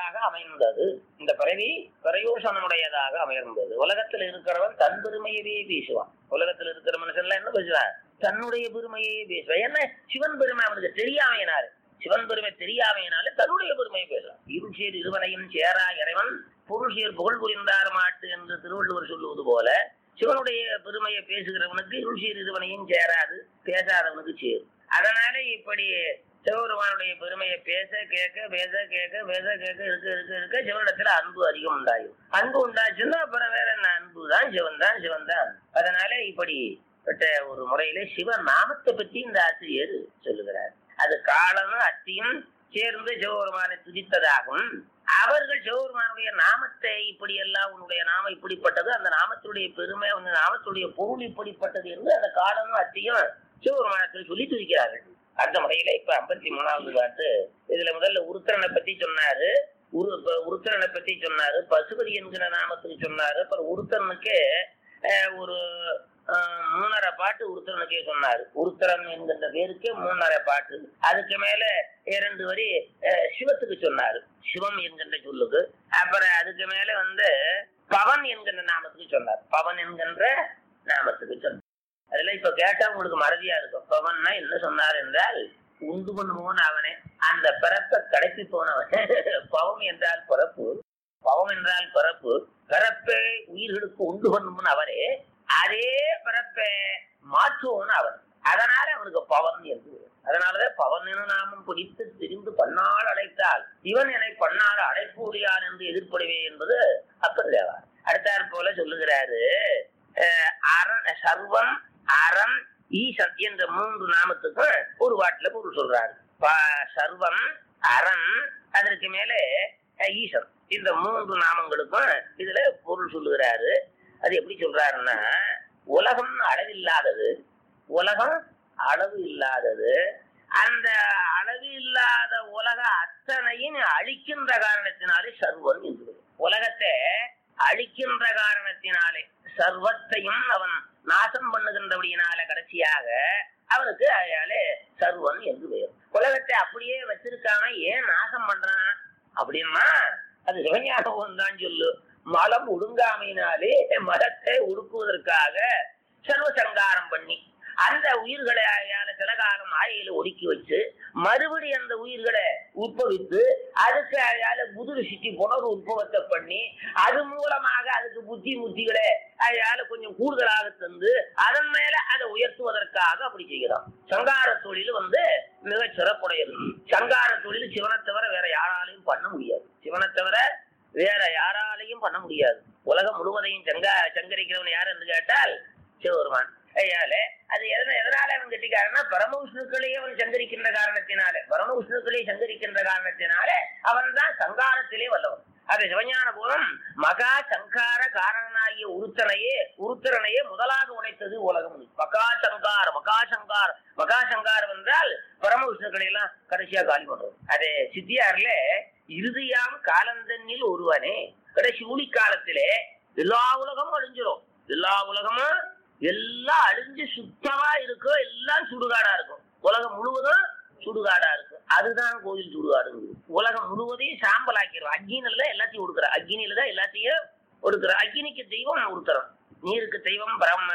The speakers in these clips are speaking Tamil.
உடையதாக அமைந்தது இந்த பிறவி பிரயோசனமுடையதாக அமைந்தது உலகத்தில் இருக்கிறவன் தன் பெருமையவே பேசுவான் உலகத்தில் இருக்கிற மனுஷன்லாம் என்ன பேசுவான் தன்னுடைய பெருமையே பேசுவான் என்ன சிவன் பெருமை அவனுக்கு தெரியாமையினாரு சிவன் பெருமை தெரியாமையினால தன்னுடைய பெருமையை பேசலாம் இருசேர் இருவனையும் சேரா இறைவன் பொருள்சேர் புகழ் புரிந்தார் மாட்டு என்று திருவள்ளுவர் சொல்லுவது போல சிவனுடைய பெருமையை பேசுகிறவனுக்கு இருசேர் இருவனையும் சேராது பேசாதவனுக்கு சேரும் அதனால இப்படி சிவபெருமானுடைய பெருமையை பேச கேட்க பேச கேட்க பேச கேட்க இருக்க இருக்க இருக்க சிவனிடத்துல அன்பு அதிகம் உண்டாகும் அன்பு உண்டாச்சுன்னா அப்புறம் வேற என்ன அன்பு தான் சிவன் தான் சிவன் தான் அதனால இப்படி பட்ட ஒரு முறையில சிவ நாமத்தை பற்றி இந்த ஆசிரியர் சொல்லுகிறார் அது காலமும் அத்தியும் சேர்ந்து சிவபெருமானை துதித்ததாகும் அவர்கள் சிவபெருமானுடைய நாமத்தை இப்படி எல்லாம் உன்னுடைய நாமம் இப்படிப்பட்டது அந்த நாமத்துடைய பெருமை அந்த நாமத்துடைய பொருள் இப்படிப்பட்டது என்று அந்த காலமும் அத்தியும் சிவபெருமானத்தில் சொல்லி துதிக்கிறார்கள் அந்த முறையில இப்ப ஐம்பத்தி மூணாவது பாட்டு இதுல முதல்ல உருத்திரனை பத்தி சொன்னாரு உரு இப்ப உருத்திரனை பத்தி சொன்னாரு பசுபதி என்கிற நாமத்துக்கு சொன்னாரு அப்புறம் உருத்திரனுக்கு அஹ், ஒரு அஹ், மூணரை பாட்டு உருத்திரனுக்கே சொன்னாரு உருத்திரன் என்கின்ற பேருக்கு மூணரை பாட்டு அதுக்கு மேல இரண்டு வரி அஹ், சிவத்துக்கு சொன்னாரு சிவம் என்கின்ற சொல்லுக்கு அப்புறம் அதுக்கு மேல வந்து பவன் என்கின்ற நாமத்துக்கு சொன்னார் பவன் என்கின்ற நாமத்துக்கு சொன்னார் அதுல இப்ப கேட்டா உங்களுக்கு மறதியா இருக்கும் பவன்னா என்ன சொன்னார் என்றால் உண்டு பண்ணுவோன் அவனே அந்த பிறப்பை கடைப்பி போனவன் பவம் என்றால் பிறப்பு பவம் என்றால் பிறப்பு பிறப்பை உயிர்களுக்கு உண்டு பண்ணுவன் அவரே அதே பிறப்பை மாற்றுவோன் அவன் அதனால அவனுக்கு பவன் என்று பெயர். அதனாலதான் பவன் என நாமம் பிடித்து திரிந்து பன்னாள் அழைத்தால் இவன் என்னை பன்னாள் அழைப்பூடியான் என்று எதிர்ப்படுவே என்பது அப்பர் தேவா அடுத்தாற் போல சொல்லுகிறாரு அஹ், அரண் சர்வம் அறம் ஈசன் என்ற மூன்று நாமத்துக்கு ஒரு வாட்டில பொருள் சொல்றாரு ப- சர்வம் அறம் அதற்கு மேலே அஹ், ஈசன் இந்த மூன்று நாமங்களுக்கும் இதுல பொருள் சொல்லுகிறாரு அது எப்படி சொல்றாருன்னா உலகம் அளவில்லாதது உலகம் அளவு இல்லாதது அந்த அளவு இல்லாத உலக அத்தனையும் அழிக்கின்ற காரணத்தினாலே சர்வன் என்று உலகத்தை அழிக்கின்ற காரணத்தினாலே சர்வத்தையும் அவன் நாசம் பண்ணுகின்றபடியினால கடைசியாக அவனுக்கு அயாலே சர்வன் என்று பெயர் உலகத்தை அப்படியே வச்சிருக்காம ஏன் நாசம் பண்றான் அப்படின்னா அது சிவஞானம் தான் சொல்லு மலம் ஒடுங்காமையினாலே மரத்தை ஒடுக்குவதற்காக சர்வசங்காரம் பண்ணி அந்த உயிர்களை அயால சில காலம் ஆயில ஒடுக்கி வச்சு மறுபடி அந்த உயிர்களை உட்பவித்து அதுக்கு அயால புது சிட்டி புனர் உற்பவத்தை பண்ணி அது மூலமாக அதுக்கு புத்தி முத்திகளை அயால கொஞ்சம் கூடுதலாக தந்து அதன் மேல அதை உயர்த்துவதற்காக அப்படி செய்கிறான் சங்கார தொழில் வந்து மிக சிறப்புடையது சங்கார தொழில் சிவனை தவிர வேற யாராலையும் பண்ண முடியாது சிவனை தவிர வேற யாராலையும் பண்ண முடியாது உலகம் முழுவதையும் சங்கா சங்கரிக்கிறவன் யார் என்று கேட்டால் சிவபெருமான் ஐயாலே அது எதன எதனால அவன் கெட்டிக்காரன்னா பரம விஷ்ணுக்களையே அவன் சங்கரிக்கின்ற காரணத்தினாலே பரம விஷ்ணுக்களே சங்கரிக்கின்ற காரணத்தினாலே அவன் தான் சங்காரத்திலே வல்லவன் அது சிவஞான பூரம் மகா சங்கார காரணனாகிய உருத்தனையே உருத்திரனையே முதலாக உடைத்தது உலகம் மகா சங்கார மகா சங்கார மகா சங்காரம் என்றால் பரம விஷ்ணுக்களை எல்லாம் கடைசியா காலி பண்றது அது சித்தியார்ல இறுதியாம் காலந்தன்னில் ஒருவனே கடைசி ஊழி காலத்திலே எல்லா உலகமும் அழிஞ்சிரும் எல்லா உலகமும் எல்லாம் அழிஞ்சு சுத்தமா இருக்கும் எல்லாம் சுடுகாடா இருக்கும் உலகம் முழுவதும் சுடுகாடா இருக்கும் அதுதான் கோயில் சுடுகாடுங்கிறது உலகம் முழுவதையும் சாம்பல் ஆக்கிடும் அக்னியில எல்லாத்தையும் ஒடுக்குற அக்னியில தான் எல்லாத்தையும் ஒடுக்குற அக்னிக்கு தெய்வம் ஒருத்தரம் நீருக்கு தெய்வம் பரம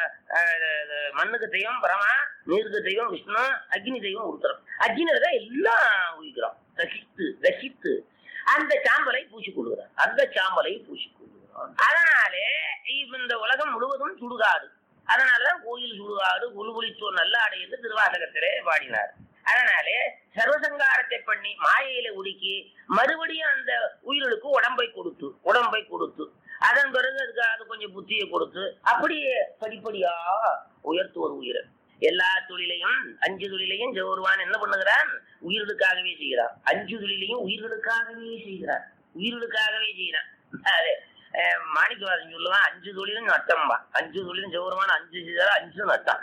அஹ், மண்ணுக்கு தெய்வம் பரமா நீருக்கு தெய்வம் விஷ்ணு அக்னி தெய்வம் ஒருத்தரம் அக்னியில தான் எல்லாம் உயிக்கிறோம் ரசித்து ரசித்து அந்த சாம்பலை பூசி கொள்கிறார் அந்த சாம்பலை பூசி கொள்கிறார் அதனாலே இப்ப இந்த உலகம் முழுவதும் சுடுகாடு அதனாலதான் கோயில் சுடுகாடு குலுகுலித்தோர் நல்ல அடை என்று திருவாசகத்திலே பாடினார் அதனாலே சர்வசங்காரத்தை பண்ணி மாயையில உடுக்கி மறுபடியும் அந்த உயிர்களுக்கு உடம்பை கொடுத்து உடம்பை கொடுத்து அதன் பிறகு அதுக்கு அது கொஞ்சம் புத்தியை கொடுத்து அப்படியே படிப்படியா உயர்த்துவது உயிரை எல்லா தொழிலையும் அஞ்சு தொழிலையும் ஜெவருவான் என்ன பண்ணுகிறான் உயிர்களுக்காகவே செய்கிறான் அஞ்சு தொழிலையும் உயிர்களுக்காகவே செய்கிறான் உயிர்களுக்காகவே செய்கிறான் அது அஹ், மாணிக்கவாசன் சொல்லுவான் அஞ்சு தொழிலும் நட்டம்பா அஞ்சு தொழிலும் ஜெவருவான் அஞ்சு செய்தாரா அஞ்சு நட்டம்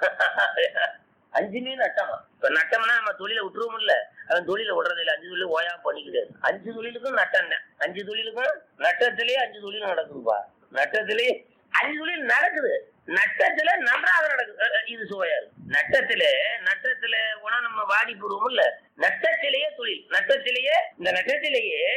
அஞ்சுமே நட்டமா இப்ப நட்டம்னா நம்ம தொழிலை விட்டுருவோம் இல்ல அவன் தொழிலை விடுறது இல்ல அஞ்சு தொழில் ஓயாம பண்ணிக்கிட்டாரு அஞ்சு தொழிலுக்கும் நட்டம் தான் அஞ்சு தொழிலுக்கும் நட்டத்திலேயே அஞ்சு தொழில் நடக்குதுப்பா நட்டத்திலே அஞ்சு தொழில் நடக்குது நட்டத்துல நன்றாக நடக்குது அஹ், அஹ், இது சுவையா இருக்கு நட்டத்துல நட்டத்துல போனா நம்ம வாடி போடுவோம் இல்ல நட்டத்திலேயே தொழில் நட்டத்திலேயே இந்த நட்டத்திலேயே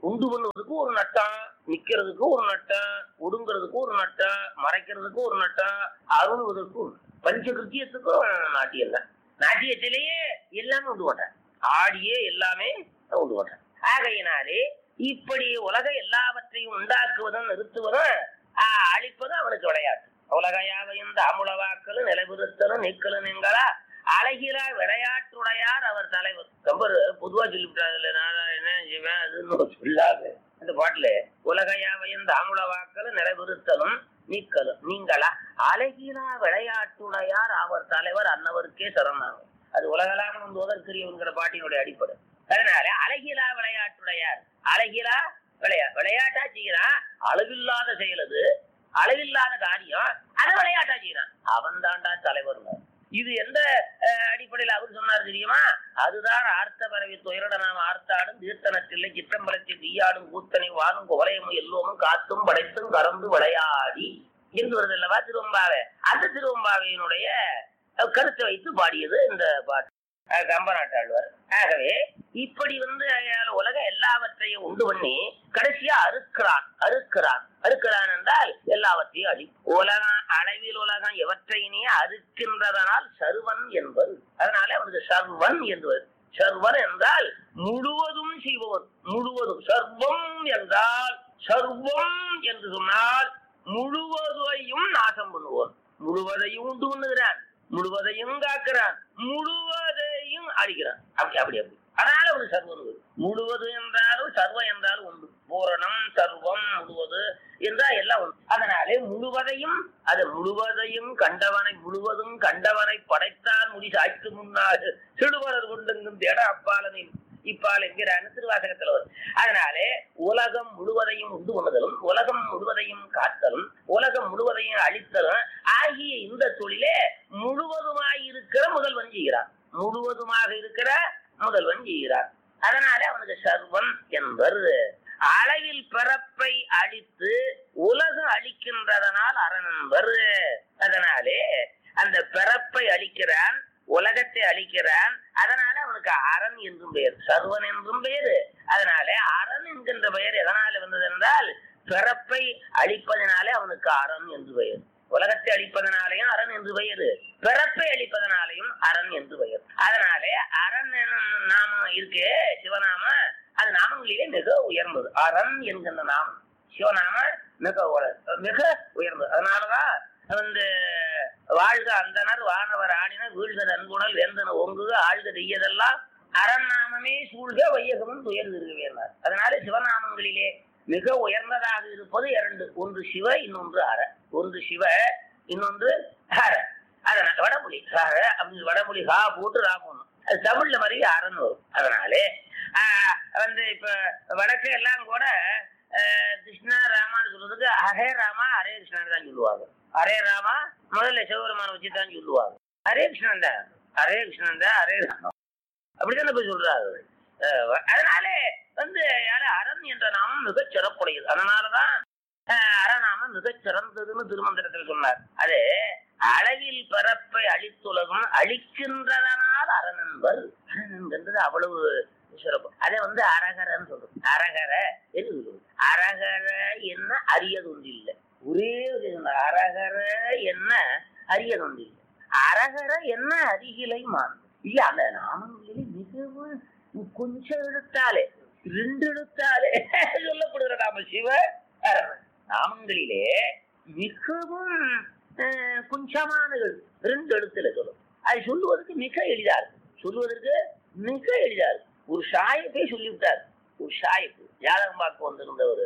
உண்டு பண்ணுவதுக்கு ஒரு நட்டம் நிக்கிறதுக்கு ஒரு நட்டம் ஒடுங்கிறதுக்கு ஒரு நட்டம் மறைக்கிறதுக்கு ஒரு நட்டம் அருள்வதற்கு ஒரு பஞ்சகிருத்தியத்துக்கும் நாட்டியம் தான் நாட்டியத்திலேயே எல்லாமே உண்டு பண்றேன் ஆடியே எல்லாமே உண்டு பண்றேன் ஆகையினாலே இப்படி உலக எல்லாவற்றையும் உண்டாக்குவதும் நிறுத்துவதும் ஆஹ், அழிப்பதும் அவனுக்கு விளையாட்டு உலகையாவையும் தாமுளவாக்கலும் நிலைபெறுத்தலும் நீக்கலும் நீங்களா அழகிலா விளையாட்டுடையார் அவர் தலைவர் கம்பர் பொதுவா சொல்லிவிட்டாரு நாராயணன் சிவன் அதுன்னு சொல்லாது அந்த பாட்டுல உலகையாவையும் தாமுளவாக்கலும் நிலைபெறுத்தலும் நீக்கலும் நீங்களா அழகிலா விளையாட்டுடையார் அவர் தலைவர் அன்னவருக்கே சரணாங்க அது உலகளாம தோதற்கரியவங்கிற பாட்டினுடைய அடிப்படை அதனால அழகிலா விளையாட்டுடையார் அழகிலா விளையா விளையாட்டா செய்யறான் அளவில்லாத செயல் அது அளவில்லாத காரியம் அதை விளையாட்டா செய்யறான் அவன் தாண்டா தலைவர் இது எந்த அஹ், அடிப்படையில் அவர் சொன்னார் தெரியுமா அதுதான் ஆர்த்த பரவி துயரட நாம் ஆர்த்தாடும் தீர்த்தனத்தில்லை சிற்றம்பலத்தில் தீயாடும் கூத்தனை வானும் குவலையமும் எல்லோமும் காத்தும் படைத்தும் கறந்து விளையாடி என்று வருது அல்லவா திருவம்பாவை அந்த திருவம்பாவையினுடைய அஹ், கருத்தை வைத்து பாடியது இந்த பாட்டு அஹ், கம்பநாட்டாழ்வார் ஆகவே இப்படி வந்து அயால உலக எல்லாவற்றையும் உண்டு பண்ணி கடைசியா அறுக்கிறான் அறுக்கிறான் அறுக்கிறான் என்றால் எல்லாவற்றையும் அழி உலகம் அளவில் உலகம் எவற்றையினே அறுக்கின்றதனால் சர்வன் என்பது அதனால அவனுக்கு சர்வன் என்பது சர்வன் என்றால் முழுவதும் செய்பவன் முழுவதும் சர்வம் என்றால் சர்வம் என்று சொன்னால் முழுவதையும் நாசம் பண்ணுவான் முழுவதையும் உண்டு பண்ணுகிறான் முழுவதையும் காக்கிறான் முழுவதையும் அழிக்கிறான் அப்படி அப்படி அப்படி அதனால ஒரு சர்வம் இருக்கு. முழுவது என்றாலும் சர்வம் என்றாலும் உண்டு பூரணம் சர்வம் முழுவது என்றால் எல்லாம் உண்டு அதனாலே முழுவதையும் அது முழுவதையும் கண்டவனை முழுவதும் கண்டவனை படைத்தான் முடி சாய்த்து முன்னாள் சிடுவரர் கொண்டுங்கும் தேட அப்பாலனை இப்பால் என்கிறான்னு திருவாசகத்துல வரும் அதனாலே உலகம் முழுவதையும் உண்டு பண்ணுதலும் உலகம் முழுவதையும் காத்தலும் உலகம் முழுவதையும் அழித்தலும் ஆகிய இந்த தொழிலே முழுவதுமாய் இருக்கிற முதல்வன் செய்கிறான் முழுவதுமாக இருக்கிற முதல்வன் செய்கிறார் அதனாலே அவனுக்கு சர்வன் என்பர் அளவில் பிறப்பை அழித்து உலகம் அழிக்கின்றதனால் அரண் என்பர் அதனாலே அந்த பிறப்பை அழிக்கிறான் உலகத்தை அழிக்கிறான் அதனால அவனுக்கு அரண் என்றும் பெயர் சர்வன் என்றும் பெயர் அதனால அரண் என்கின்ற பெயர் எதனால வந்தது என்றால் பிறப்பை அழிப்பதனாலே அவனுக்கு அரண் என்று பெயர் உலகத்தை அழிப்பதனாலையும் அரண் என்று பெயர் பிறப்பை அழிப்பதனாலையும் அரண் என்று பெயர் அதனாலே அரண் என்னும் நாமம் இருக்கே சிவநாம அது நாமங்களிலே மிக உயர்ந்தது அரண் என்கின்ற நாமம் சிவநாம மிக உயர்- மிக உயர்ந்தது அதனாலதான் வந்து வாழ்க அந்தனர் வானவர் ஆடினர் வீழ்க நன்குணல் வேந்தன ஒங்குக ஆழ்க தெய்யதெல்லாம் அரண்நாமமே சூழ்க வையகமும் துயர் திருவேனார் அதனால சிவநாமங்களிலே மிக உயர்ந்ததாக இருப்பது இரண்டு ஒன்று சிவ இன்னொன்று அற ஒன்று சிவ இன்னொன்று அற அதனால வடமொழி அற அப்படின்னு வடமொழி ஹா போட்டு ரா போடணும் அது தமிழ்ல மாதிரி அறன்னு வரும் அதனாலே ஆஹ், வந்து இப்ப வடக்கு எல்லாம் கூட ஆஹ், கிருஷ்ணா ராமான்னு சொல்றதுக்கு ஹரே ராமா ஹரே கிருஷ்ணன் தான் சொல்லுவாங்க ஹரே ராமா முதல்ல சிவபெருமான வச்சு தான் சொல்லுவாங்க ஹரே கிருஷ்ணன் தான் ஹரே கிருஷ்ணன் தான் ஹரே ராமா அப்படித்தானே போய் சொல்றாரு அஹ் அதனாலே வந்து யாரு அரண் என்ற நாமம் மிகச் சிறப்புடையது அதனாலதான் அஹ், அறநாமம் மிகச் சிறந்ததுன்னு திருமந்திரத்தில் சொன்னார் அது அளவில் பரப்பை அழித்துலகம் அழிக்கின்றதனால் அரண் என்பர் அரண் என்கின்றது அவ்வளவு சிறப்பு அதை வந்து அரகரன்னு சொல்றோம் அரகர என்று சொல்லுவோம் அரகர என்ன அரியது ஒன்று இல்லை ஒரே ஒரு இது, அரகர என்ன அரியது ஒன்று இல்லை அரகர என்ன அருகிலை மான் இல்ல அந்த நாமங்களிலே மிகவும் கொஞ்சம் எழுத்தாலே ரெண்டு எழுத்தாலே சொல்லப்படுகிற நாம சிவ அரவன். நாமங்களிலே மிகவும் அஹ், கொஞ்சமான எழுத்து ரெண்டு எழுத்துல சொல்லும் அது சொல்லுவதற்கு மிக எளிதா இருக்கு சொல்லுவதற்கு மிக எளிதா இருக்கு ஒரு ஷாயப்பே சொல்லிவிட்டார் ஒரு ஷாயப்பு ஜாதகம் பார்க்க வந்திருந்தவர்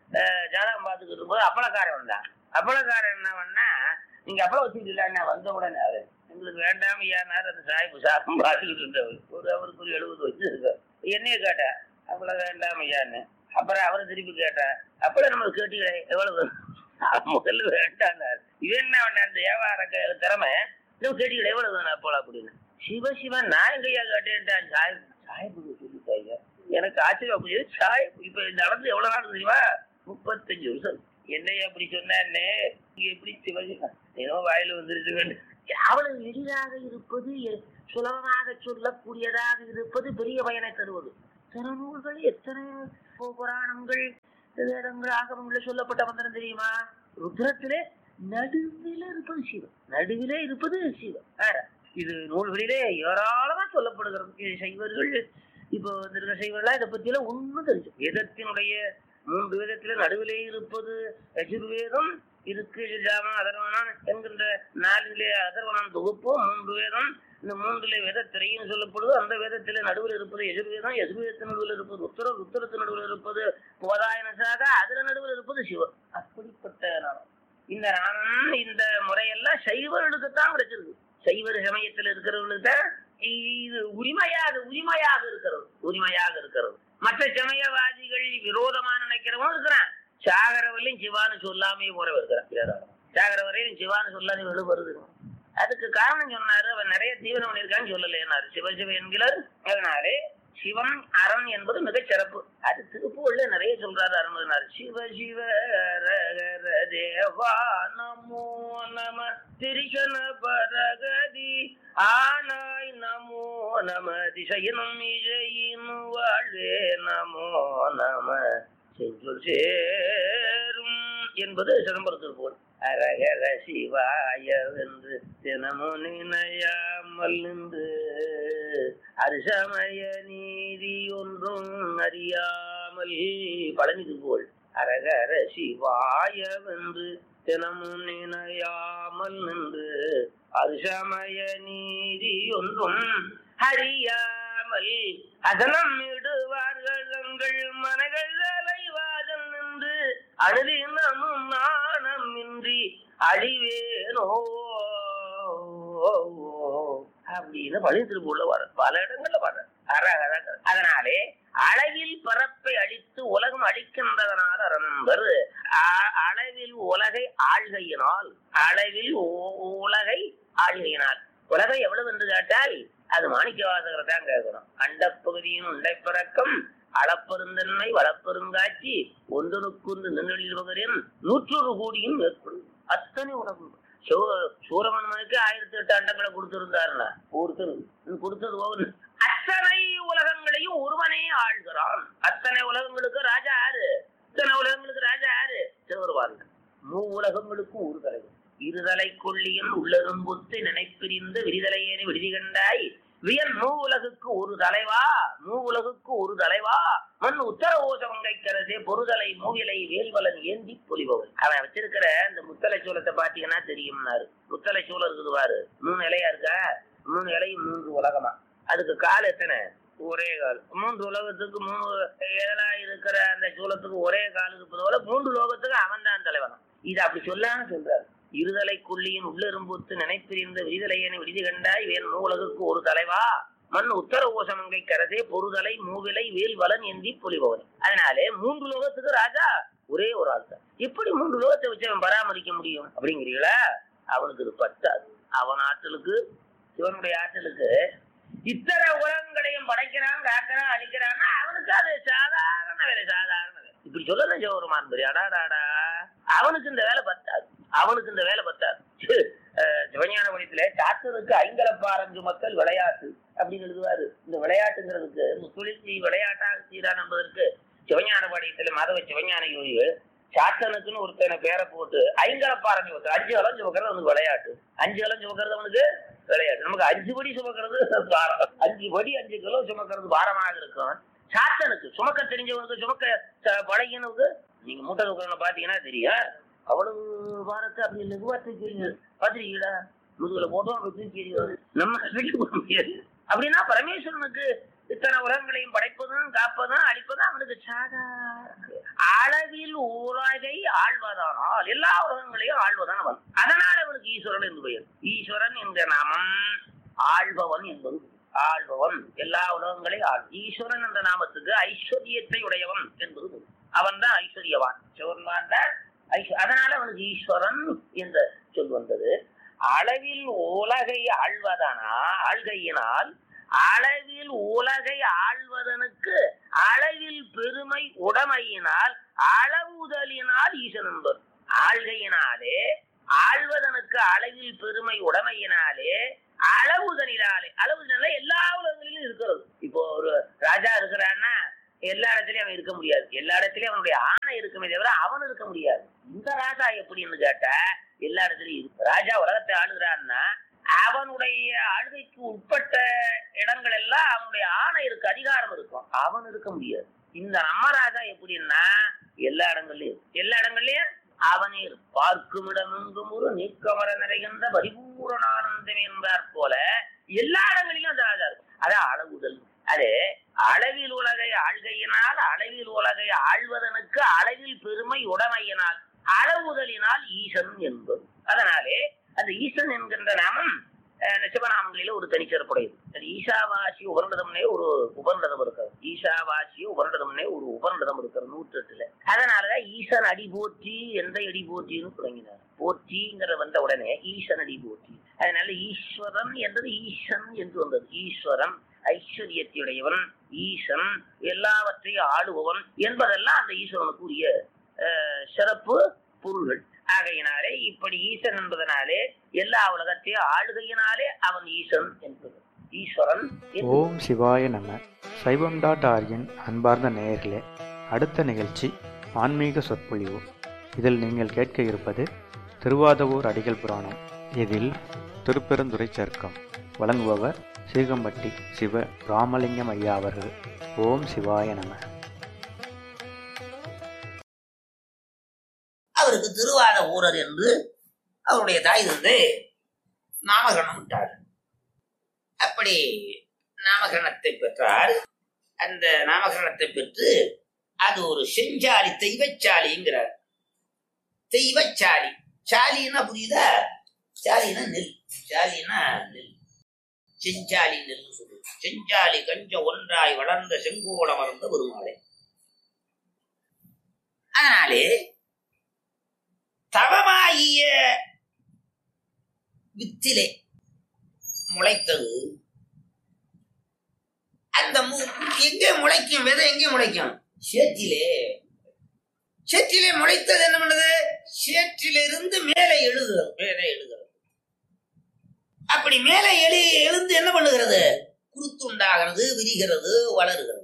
ஜாதகம் பார்த்துக்கிட்டு இருக்கும்போது அப்பளக்காரன் வந்தான் அப்பளக்காரன் என்ன பண்ணா நீங்க அப்பளம் வச்சுக்கிட்டு என்ன வந்த உடனே அவரு எங்களுக்கு வேண்டாம் ஏன்னார் அந்த சாய்ப்பு சாதம் பார்த்துக்கிட்டு இருந்தவர் ஒரு அவருக்கு ஒரு எழுபது வச்சு இருக்கார் என்னைய கேட்டேன் அப்பளம் வேண்டாம் ஐயான்னு அப்புறம் அவரை திருப்பி கேட்டேன் அப்பளம் நம்ம கேட்டீங்களே எவ்வளவு முதல்ல வேண்டாம்னார் இது என்ன பண்ண அந்த வியாபார க- திறமை நம்ம கேட்டீங்களே எவ்வளவு வேணும் அப்பளம் அப்படின்னு சிவ சிவன் நான் எங்கய்யா கேட்டேன்ட்டான் சாய் சாய்ப்பு சொல்லிட்டாங்க எனக்கு ஆச்சரியம் புரியுது சாய் இப்ப நடந்து எவ்வளவு நாள் தெரியுமா முப்பத்தஞ்சு வருஷம் என்னையா அப்படி சொன்னே எப்படி சிவசிவன் ஏதோ வாயில வந்துருச்சு அவ்வளவு எளிதாக இருப்பது எ- சுலபமாக சொல்லக்கூடியதாக இருப்பது பெரிய பயனை தருவது சில நூல்கள் எத்தனை இப்போ புராணங்கள் வேதங்கள் ஆகமங்கள் சொல்லப்பட்ட மந்திரம் தெரியுமா ருத்ரத்திலே நடுவில இருப்பது சிவன் நடுவிலே இருப்பது சிவன் வேற இது நூல்களிலே ஏராளமா சொல்லப்படுகிறது இது சைவர்கள் இப்போ வந்திருக்க சைவர்களா இதை பத்தி எல்லாம் ஒண்ணும் தெரிஞ்சு வேதத்தினுடைய மூன்று வேதத்தில நடுவிலே இருப்பது யஜுர்வேதம் இருக்கு ஜாம அதர்வனம் என்கின்ற நாலிலே அதர்வனம் தொகுப்பு மூன்று வேதம் இந்த மூன்றுல வேதத்திரையும் சொல்லப்படுது அந்த வேதத்தில நடுவில் இருப்பது எதிர்வேதம் எதிர்வேதத்தின் நடுவில் இருப்பது உத்தரம் உத்தரத்தின் நடுவில் இருப்பது போதாயன சாக அதுல நடுவில் இருப்பது சிவன் அப்படிப்பட்ட நாமம் இந்த நாமம் இந்த முறையெல்லாம் சைவர்களுக்குத்தான் கிடைச்சிருக்கு சைவர் சமயத்தில் இருக்கிறவங்களுக்கு தான் இது உரிமையாக உரிமையாக இருக்கிறது உரிமையாக இருக்கிறது மற்ற சமயவாதிகள் விரோதமா நினைக்கிறவன் இருக்கிறான் சாகரவரையும் சிவான்னு சொல்லாமே போற இருக்கிறான் சாகரவரையும் சிவான்னு சொல்லாமே வெளி வருது அதுக்கு காரணம் சொன்னாரு அவன் நிறைய தீவிரம் பண்ணியிருக்கான்னு சொல்லலைன்னாரு சிவசிவ என்கிறார் அதனாலே சிவன் அரண் என்பது மிகச் சிறப்பு அது திருப்பூர்ல நிறைய சொல்றாரு அருணார் சிவ சிவ ரகர தேவா நமோ நம திரிசன பரகதி ஆனாய் நமோ நம திசையினும் இசையின் வாழ்வே நமோ நம செஞ்சொல் சேரும் என்பது சிதம்பரத்தில் போல் அரகர சிவாயவென்று தினமும் நினையாமல் நின்று அரிசமய நீதி ஒன்றும் அறியாமல் பழனிது போல் அரகர சிவாயவென்று தினமும் நினையாமல் நின்று அரிசமய நீதி ஒன்றும் அறியாமல் அதனம் இடுவார்கள் எங்கள் மனகள் அலைவாதல் நின்று அழுதினமும் நாணம் இன்றி அழிவேனோ அப்படின்னு பழி திருப்பூர்ல வர பல இடங்கள்ல வர அதனாலே அளவில் பரப்பை அழித்து உலகம் அழிக்கின்றதனால அரணம்பர் அளவில் உலகை ஆள்கையினால் அளவில் உலகை ஆள்கையினால் உலகை எவ்வளவு என்று கேட்டால் அது மாணிக்க வாசகரை தான் கேட்கணும் அண்டப்பகுதியின் உண்டை பிறக்கம் அளப்பெருந்தன்மை வளப்பெருங்காட்சி ஒன்றனுக்குண்டு நின்றலில் பகரின் நூற்றொரு கோடியும் மேற்கொள்ளும் அத்தனை உலகம் சூரமன்மனுக்கு ஆயிரத்தி எட்டு அண்டங்களை கொடுத்திருந்தாருல ஒருத்தனுக்கு கொடுத்தது ஒவ்வொரு அத்தனை உலகங்களையும் ஒருவனே ஆள்கிறான் அத்தனை உலகங்களுக்கு ராஜா யாரு இத்தனை உலகங்களுக்கு ராஜா யாரு சிவருவான் மூ உலகங்களுக்கும் ஒரு தலைவர் இருதலை கொள்ளியின் உள்ளரும்புத்து நினைப்பிரிந்து விரிதலையேனி விடுதி கண்டாய் வியன் மூ உலகுக்கு ஒரு தலைவா மூ உலகுக்கு ஒரு தலைவா மண் உத்தர ஓசவங்கை கரசே பொருதலை மூவிலை வேல்வலன் ஏந்தி பொலிபவன் அவன் வச்சிருக்கிற இந்த முத்தலை சூலத்தை பாத்தீங்கன்னா தெரியும்னாரு முத்தலை சூலம் இருக்குது பாரு மூணு இலையா இருக்கா மூணு இலையும் மூன்று உலகமா அதுக்கு கால் எத்தனை ஒரே கால் மூன்று உலகத்துக்கு மூணு இதெல்லாம் இருக்கிற அந்த சூலத்துக்கு ஒரே கால் இருப்பது போல மூன்று லோகத்துக்கு அவன் தான் தலைவனம் இது அப்படி சொல்லான்னு சொல்றாரு இருதலை கொல்லியின் உள்ளெரும்புத்து நினைப்பிரிந்த விரிதலையனை விடுதி கண்டாய் வேறு நூலகுக்கு ஒரு தலைவா மண் உத்தர ஓசமங்கை கரசே பொருதலை மூவிலை வேல் வலன் எந்தி பொலிபவன் அதனாலே மூன்று லோகத்துக்கு ராஜா ஒரே ஒரு ஆள் தான் எப்படி மூன்று லோகத்தை வச்சு அவன் பராமரிக்க முடியும் அப்படிங்கிறீங்களா அவனுக்கு இது பத்தாது அவன் ஆற்றலுக்கு சிவனுடைய ஆற்றலுக்கு இத்தனை உலகங்களையும் படைக்கிறான் காக்கிறான் அழிக்கிறான்னா அவனுக்கு அது சாதாரண வேலை சாதாரண வேலை இப்படி சொல்லணும் ஜோருமான் அடாடாடா அவனுக்கு இந்த வேலை பத்தாது அவனுக்கு இந்த வேலை பத்தாது சிவஞான வழித்துல சாத்தனுக்கு ஐங்கலப்பாரஞ்சு மக்கள் விளையாட்டு அப்படின்னு எழுதுவாரு இந்த விளையாட்டுங்கிறதுக்கு தொழில் செய் விளையாட்டாக செய்யறான் என்பதற்கு சிவஞான பாடியத்துல மாதவ சிவஞான யோகிகள் சாத்தனுக்குன்னு ஒருத்தனை பேரை போட்டு ஐங்கலப்பாரஞ்சு மக்கள் அஞ்சு அலம் சுமக்கிறது அவனுக்கு விளையாட்டு அஞ்சு அலம் சுமக்கிறது அவனுக்கு விளையாட்டு நமக்கு அஞ்சு படி சுமக்கிறது பாரம் அஞ்சு படி அஞ்சு கிலோ சுமக்கிறது பாரமாக இருக்கும் சாத்தனுக்கு சுமக்க தெரிஞ்சவனுக்கு சுமக்க பழகினவுக்கு நீங்க மூட்டை தூக்கிறவனை பாத்தீங்கன்னா தெரியும் அவ்வளவு வாரத்தை அப்படி லகுவா தூக்கிறீங்க பாத்திருக்கீங்களா முதுகுல போட்டோம் அப்படி தூக்கிறீங்க நம்ம வீட்டுக்கு போக முடியாது அப்படின்னா பரமேஸ்வரனுக்கு இத்தனை உலகங்களையும் படைப்பதும் காப்பதும் அழிப்பதும் அவனுக்கு சாதாரண அளவில் உலகை ஆழ்வதானால் எல்லா உலகங்களையும் ஆழ்வதான் அவன் அதனால அவனுக்கு ஈஸ்வரன் என்று பெயர் ஈஸ்வரன் என்ற நாமம் ஆழ்பவன் என்பது ஆழ்பவன் எல்லா உலகங்களையும் ஆள் ஈஸ்வரன் என்ற நாமத்துக்கு ஐஸ்வர்யத்தை உடையவன் என்பது அவன் தான் ஐஸ்வர்யவான் சிவன்மான் தான் அதனால அவனுக்கு ஈஸ்வரன் என்ற சொல் வந்தது அளவில் உலகை ஆழ்வதானா ஆள்கையினால் அளவில் உலகை ஆழ்வதனுக்கு அளவில் பெருமை உடமையினால் அளவுதலினால் ஈசன் என்பர் ஆள்கையினாலே ஆழ்வதனுக்கு அளவில் பெருமை உடமையினாலே அளவுதலினாலே அளவுதலினாலே எல்லா உலகங்களிலும் இருக்கிறது இப்போ ஒரு ராஜா இருக்கிறான்னா எல்லா இடத்துலயும் அவன் இருக்க இருக்க முடியாது எல்லா இடத்துலயும் அவனுடைய ஆணை இருக்குமே தவிர அவன் இருக்க முடியாது இந்த ராஜா எப்படின்னு கேட்டா எல்லா இடத்துலயும் இருக்கு ராஜா உலகத்தை ஆளுகிறான்னா அவனுடைய ஆளுகைக்கு உட்பட்ட இடங்கள் எல்லாம் அவனுடைய ஆணை இருக்கு அதிகாரம் இருக்கும் அவன் இருக்க முடியாது இந்த நம்ம ராஜா எப்படின்னா எல்லா இடங்கள்லயும் இருக்கு. எல்லா இடங்கள்லயும் அவனே இருக்கு. பார்க்கும் இடமெங்கும் ஒரு நீக்கமர நிறைகின்ற பரிபூரணானந்தம் என்பார் போல எல்லா இடங்களிலும் அந்த ராஜா இருக்கும் அதான் அளவுதல் அது அளவில் உலகை ஆள்கையினால் அளவில் உலகை ஆள்வதனுக்கு அளவில் பெருமை உடைமையினால் அளவுதலினால் ஈசன் என்பது அதனாலே அந்த ஈசன் என்கின்ற நாமம் அஹ், சிவநாமங்களில ஒரு தனிச்சிறப்புடையது அது ஈசாவாசி உபர்ணதம்னே ஒரு உபர்ணதம் இருக்கிறது ஈசாவாசி உபர்ணதம்னே ஒரு உபர்ணதம் இருக்கிறது நூற்றெட்டுல அதனாலதான் ஈசன் அடி போற்றி எந்த அடி போற்றின்னு தொடங்கினார் போற்றிங்கிற வந்த உடனே ஈசன் அடி போற்றி அதனால ஈஸ்வரன் என்றது ஈசன் என்று வந்தது ஈஸ்வரன் ஐஸ்வர்யத்தையுடையவன் ஈசன் எல்லாவற்றையும் ஆளுபவன் என்பதெல்லாம் அந்த ஈஸ்வரனுக்கு உரிய அஹ், சிறப்பு பொருள்கள் ஆகையினாலே இப்படி ஈசன் என்பதனாலே எல்லா உலகத்தையும் ஆளுகையினாலே அவன் ஈசன் என்பது ஈஸ்வரன் என்று ஓம் சிவாய நம சைவம் டாட் ஆர்கின் அன்பார்ந்த நேயர்களே அடுத்த நிகழ்ச்சி ஆன்மீக சொற்பொழிவு இதில் நீங்கள் கேட்க இருப்பது திருவாதவூர் அடிகள் புராணம் இதில் திருப்பெருந்துறை சர்க்கம் வழங்குபவர் சீகம்பட்டி சிவ ராமலிங்கம் ஐயா அவர்கள் ஓம் சிவாய நம அவருக்கு திருவாத ஊரர் என்று அவருடைய தாய் வந்து நாமகரணம் விட்டார் அப்படி நாமகரணத்தை பெற்றார் அந்த நாமகரணத்தை பெற்று அது ஒரு செஞ்சாலி தெய்வச்சாலிங்கிறார் தெய்வச்சாலி சாலின்னா புரியுதா சாலினா நெல் சாலினா நெல் செஞ்சாலி நெல் சொல்லுது செஞ்சாலி கஞ்ச ஒன்றாய் வளர்ந்த செங்கோல மறந்த பெருமாளை அதனாலே தவமாகிய வித்திலே முளைத்தது அந்த மு- எங்கே முளைக்கும் விதை எங்கே முளைக்கும் சேற்றிலே சேற்றிலே முளைத்தது என்ன பண்ணுது சேற்றிலிருந்து மேலே எழுதுகிறது மேலே எழுதுகிறது அப்படி மேலே எழு எழுந்து என்ன பண்ணுகிறது குருத்துண்டாகிறது விரிகிறது வளருகிறது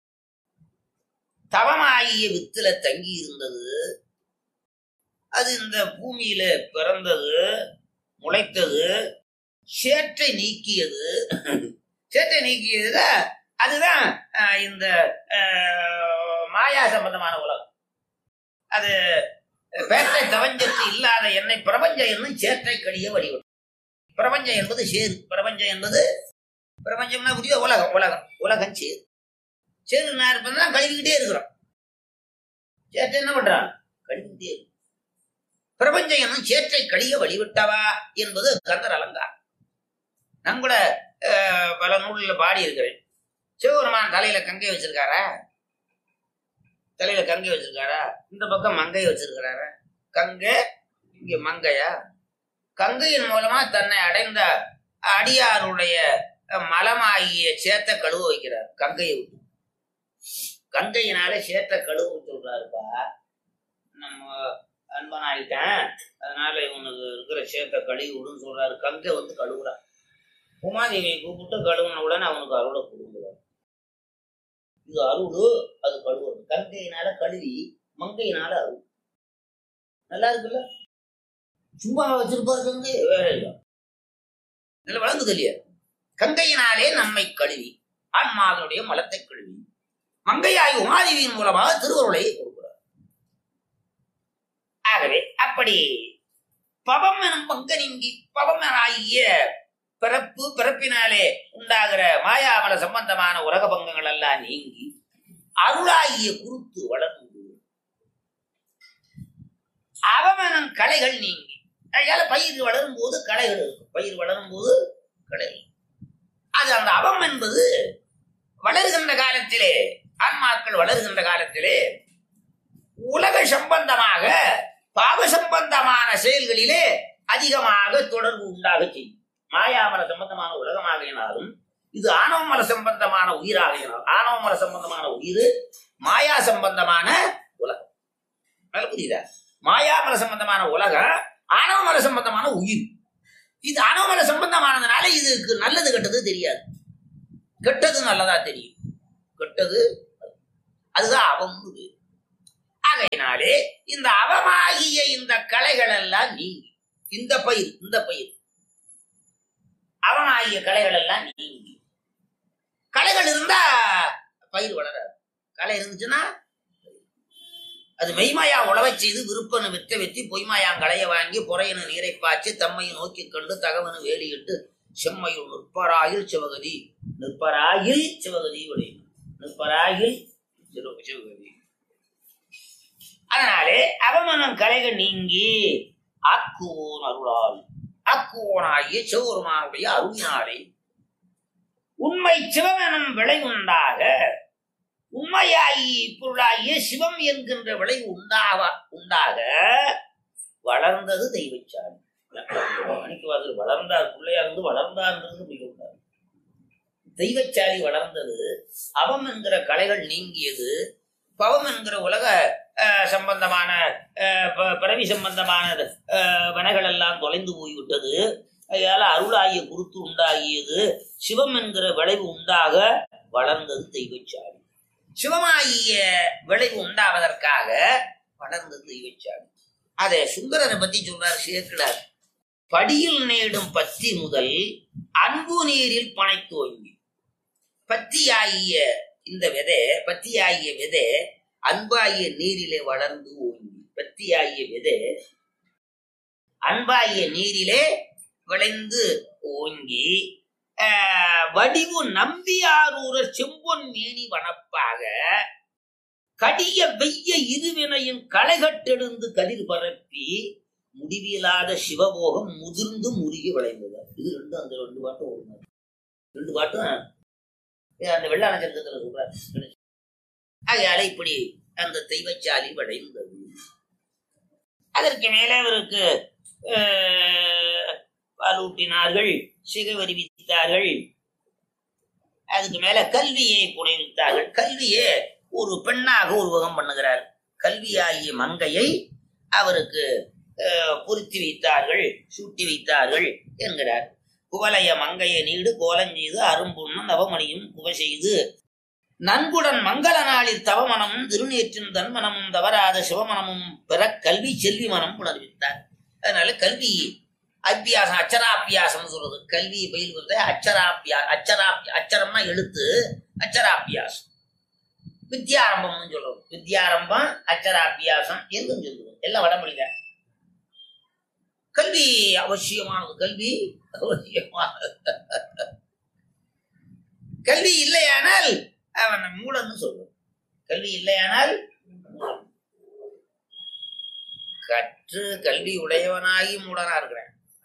தவமாகிய வித்துல தங்கி இருந்தது அது இந்த பூமியில பிறந்தது முளைத்தது சேற்றை நீக்கியது சேற்றை நீக்கியது அதுதான் அஹ், இந்த அஹ், மாயா சம்பந்தமான உலகம் அது பேட்டை தவஞ்சத்து இல்லாத என்னை பிரபஞ்சம் என்னும் சேற்றை கடிய வடிவம் பிரபஞ்சம் என்பது சேரு பிரபஞ்சம் என்பது பிரபஞ்சம்னா புரிய உலகம் உலகம் உலகம் சேரு சேரு நான் இருப்பதுதான் கழுவிக்கிட்டே இருக்கிறோம் சேற்றை என்ன பண்றான் கழுவிக்கிட்டே இருக்கு பிரபஞ்சம் என்னும் சேற்றை கழிய வழிவிட்டவா என்பது கந்தர் அலங்காரம் நான் கூட அஹ், பல நூலில் பாடி இருக்கிறேன் சிவபெருமான் தலையில கங்கை வச்சிருக்காரா தலையில கங்கை வச்சிருக்காரா இந்த பக்கம் மங்கை வச்சிருக்கிறாரா கங்கை இங்க மங்கையா கங்கையின் மூலமா தன்னை அடைந்த அடியாருடைய அஹ், மலமாகிய சேத்த கழுவ வைக்கிறார் கங்கையை விட்டு கங்கையினால சேத்த கழுவ சொல்றாருப்பா நம்ம அன்பனாயிட்டேன் அதனால இவனுக்கு இருக்கிற சேத்த கழுவி விடுன்னு சொல்றாரு கங்கை வந்து கழுவுறான் உமாதேவியை கூப்பிட்டு கழுவுன உடனே அவனுக்கு அருளை கொடுக்குறார் இது அருள் அது கழுவுறது கங்கையினால கழுவி மங்கையினால அருள் நல்லா இருக்குல்ல சும்மா வச்சிருப்பாரு கங்கை வேற இல்லை இதுல வழங்குது இல்லையா கங்கையினாலே நம்மை கழுவி ஆன்மாவினுடைய மலத்தை கழுவி மங்கையாய் உமாதேவியின் மூலமாக திருவருளை கொடுக்கிறார் ஆகவே அப்படி பவம் எனும் பங்க நீங்கி பவம் ஆகிய பிறப்பு பிறப்பினாலே உண்டாகிற மாயாமல சம்பந்தமான உலக பங்கங்கள் எல்லாம் நீங்கி அருளாகிய குருத்து வளர்ந்து அவமனம் களைகள் நீங்கி அதனால பயிர் வளரும் போது களைகள் இருக்கும் பயிர் வளரும் போது களைகள் அது அந்த அவம் என்பது வளருகின்ற காலத்திலே ஆன்மாக்கள் வளருகின்ற காலத்திலே உலக சம்பந்தமாக பாவ சம்பந்தமான செயல்களிலே அதிகமாக தொடர்பு உண்டாக செய்யும் மாயாமல சம்பந்தமான உலகமாகினாலும் இது ஆணவமல சம்பந்தமான உயிராகினாலும் ஆணவமல சம்பந்தமான உயிர் மாயா சம்பந்தமான உலகம் நல்லா புரியுதா மாயாமல சம்பந்தமான உலகம் ஆணவமல சம்பந்தமான உயிர் இது ஆணவமல சம்பந்தமானதுனால இதுக்கு நல்லது கெட்டது தெரியாது கெட்டது நல்லதா தெரியும் கெட்டது அதுதான் அவம்னு பேரு ஆகையினாலே இந்த அவமாகிய இந்த கலைகள் எல்லாம் நீங்கி இந்த பயிர் இந்த பயிர் அவமாகிய கலைகள் எல்லாம் நீங்கி கலைகள் இருந்தா பயிர் வளராது கலை இருந்துச்சுன்னா அது மெய்மாயா உழவைச் செய்து விருப்பனு வித்த வெத்தி பொய்மாயாங் களைய வாங்கி பொறையனு நீரை பாய்ச்சி தம்மையை நோக்கி கண்டு தகவனு வேலியிட்டு செம்மையுள் நிற்பராயில் சிவகதி நிற்பராயில் சிவகதி உடைய நிற்பராயில் சிவ- சிவகதி அதனாலே அவமனம் கலைகள் நீங்கி ஆக்குவோன் அருளால் ஆக்குவோனாகிய சிவபெருமானுடைய அருளினாலே உண்மை சிவமெனும் விளை உண்டாக உண்மையாகி பொருளாகிய சிவம் என்கின்ற விளை உண்டாக உண்டாக வளர்ந்தது தெய்வச்சாமி மாணிக்கவாசல் வளர்ந்தார் பிள்ளையா இருந்து வளர்ந்தார்ன்றது மிக உண்டார் தெய்வச்சாலி வளர்ந்தது அவம் என்கிற கலைகள் நீங்கியது பவம் என்கிற உலக அஹ், சம்பந்தமான அஹ், ப- பிறவி சம்பந்தமான அஹ், வனைகள் எல்லாம் தொலைந்து போய்விட்டது அதனால அருளாகிய குருத்து உண்டாகியது சிவம் என்கிற விளைவு உண்டாக வளர்ந்தது தெய்வச்சாலி சிவமாகிய விளைவு உண்டாவதற்காக வளர்ந்தது தெய்வச்சாலி அதை சுந்தரரை பத்தி சொல்றார் சேர்க்கிறார் படியில் நேடும் பத்தி முதல் அன்பு நீரில் பனை துவங்கி பத்தியாகிய இந்த விதை பத்தியாகிய விதை அன்பாகிய நீரிலே வளர்ந்து ஓங்கி பத்தியாகிய விதை அன்பாகிய நீரிலே விளைந்து ஓங்கி ஆஹ், வடிவு நம்பியாரூரர் செம்பொன் மேனி வனப்பாக கடிய வெய்ய இருவினையின் களைகட்டெழுந்து கதிர் பரப்பி முடிவில்லாத சிவபோகம் முதிர்ந்து முருகி விளைந்தது இது ரெண்டு அந்த ரெண்டு பாட்டும் ஒரு மாதிரி. ரெண்டு பாட்டும் அஹ், அந்த வெள்ளாள சந்தத்துல சொல்றாரு ஆகையால இப்படி அந்த தெய்வச்சாலி விளைந்தது அதற்கு மேலே அவருக்கு ஆஹ், பாலூட்டினார்கள் சிகவரி வித்தார்கள் அதுக்கு மேல கல்வியை புனைவித்தார்கள் கல்வியே ஒரு பெண்ணாக உருவகம் பண்ணுகிறார் கல்வியாகிய மங்கையை அவருக்கு அஹ், பொருத்தி வைத்தார்கள் சூட்டி வைத்தார்கள் என்கிறார் குவலய மங்கைய நீடு கோலஞ்செய்து அரும்புண்ணும் நவமணியும் குவ செய்து நன்குடன் மங்கள நாளில் தவமனமும் திருநேற்றின் தன்மனமும் தவறாத சிவமனமும் பெற கல்வி செல்வி மனம் புணர்வித்தார் அதனால கல்வி அபியாசம் அச்சராபியாசம் சொல்றது கல்வி பயில்வது அச்சராபியா அச்சராபி அச்சரம்னா எழுத்து அச்சராபியாசம் வித்யாரம்பம்னு சொல்றோம் வித்யாரம்பம் அச்சராபியாசம் என்றும் சொல்லுவோம் எல்லாம் வடமொழிங்க கல்வி அவசியமானது கல்வி அவசியமானது கல்வி இல்லையானால் அவன் மூலன்னு சொல்லுவோம் கல்வி இல்லையானால் மூடன். கற்று கல்வி உடையவனாகி மூடனா இருக்கிறேன்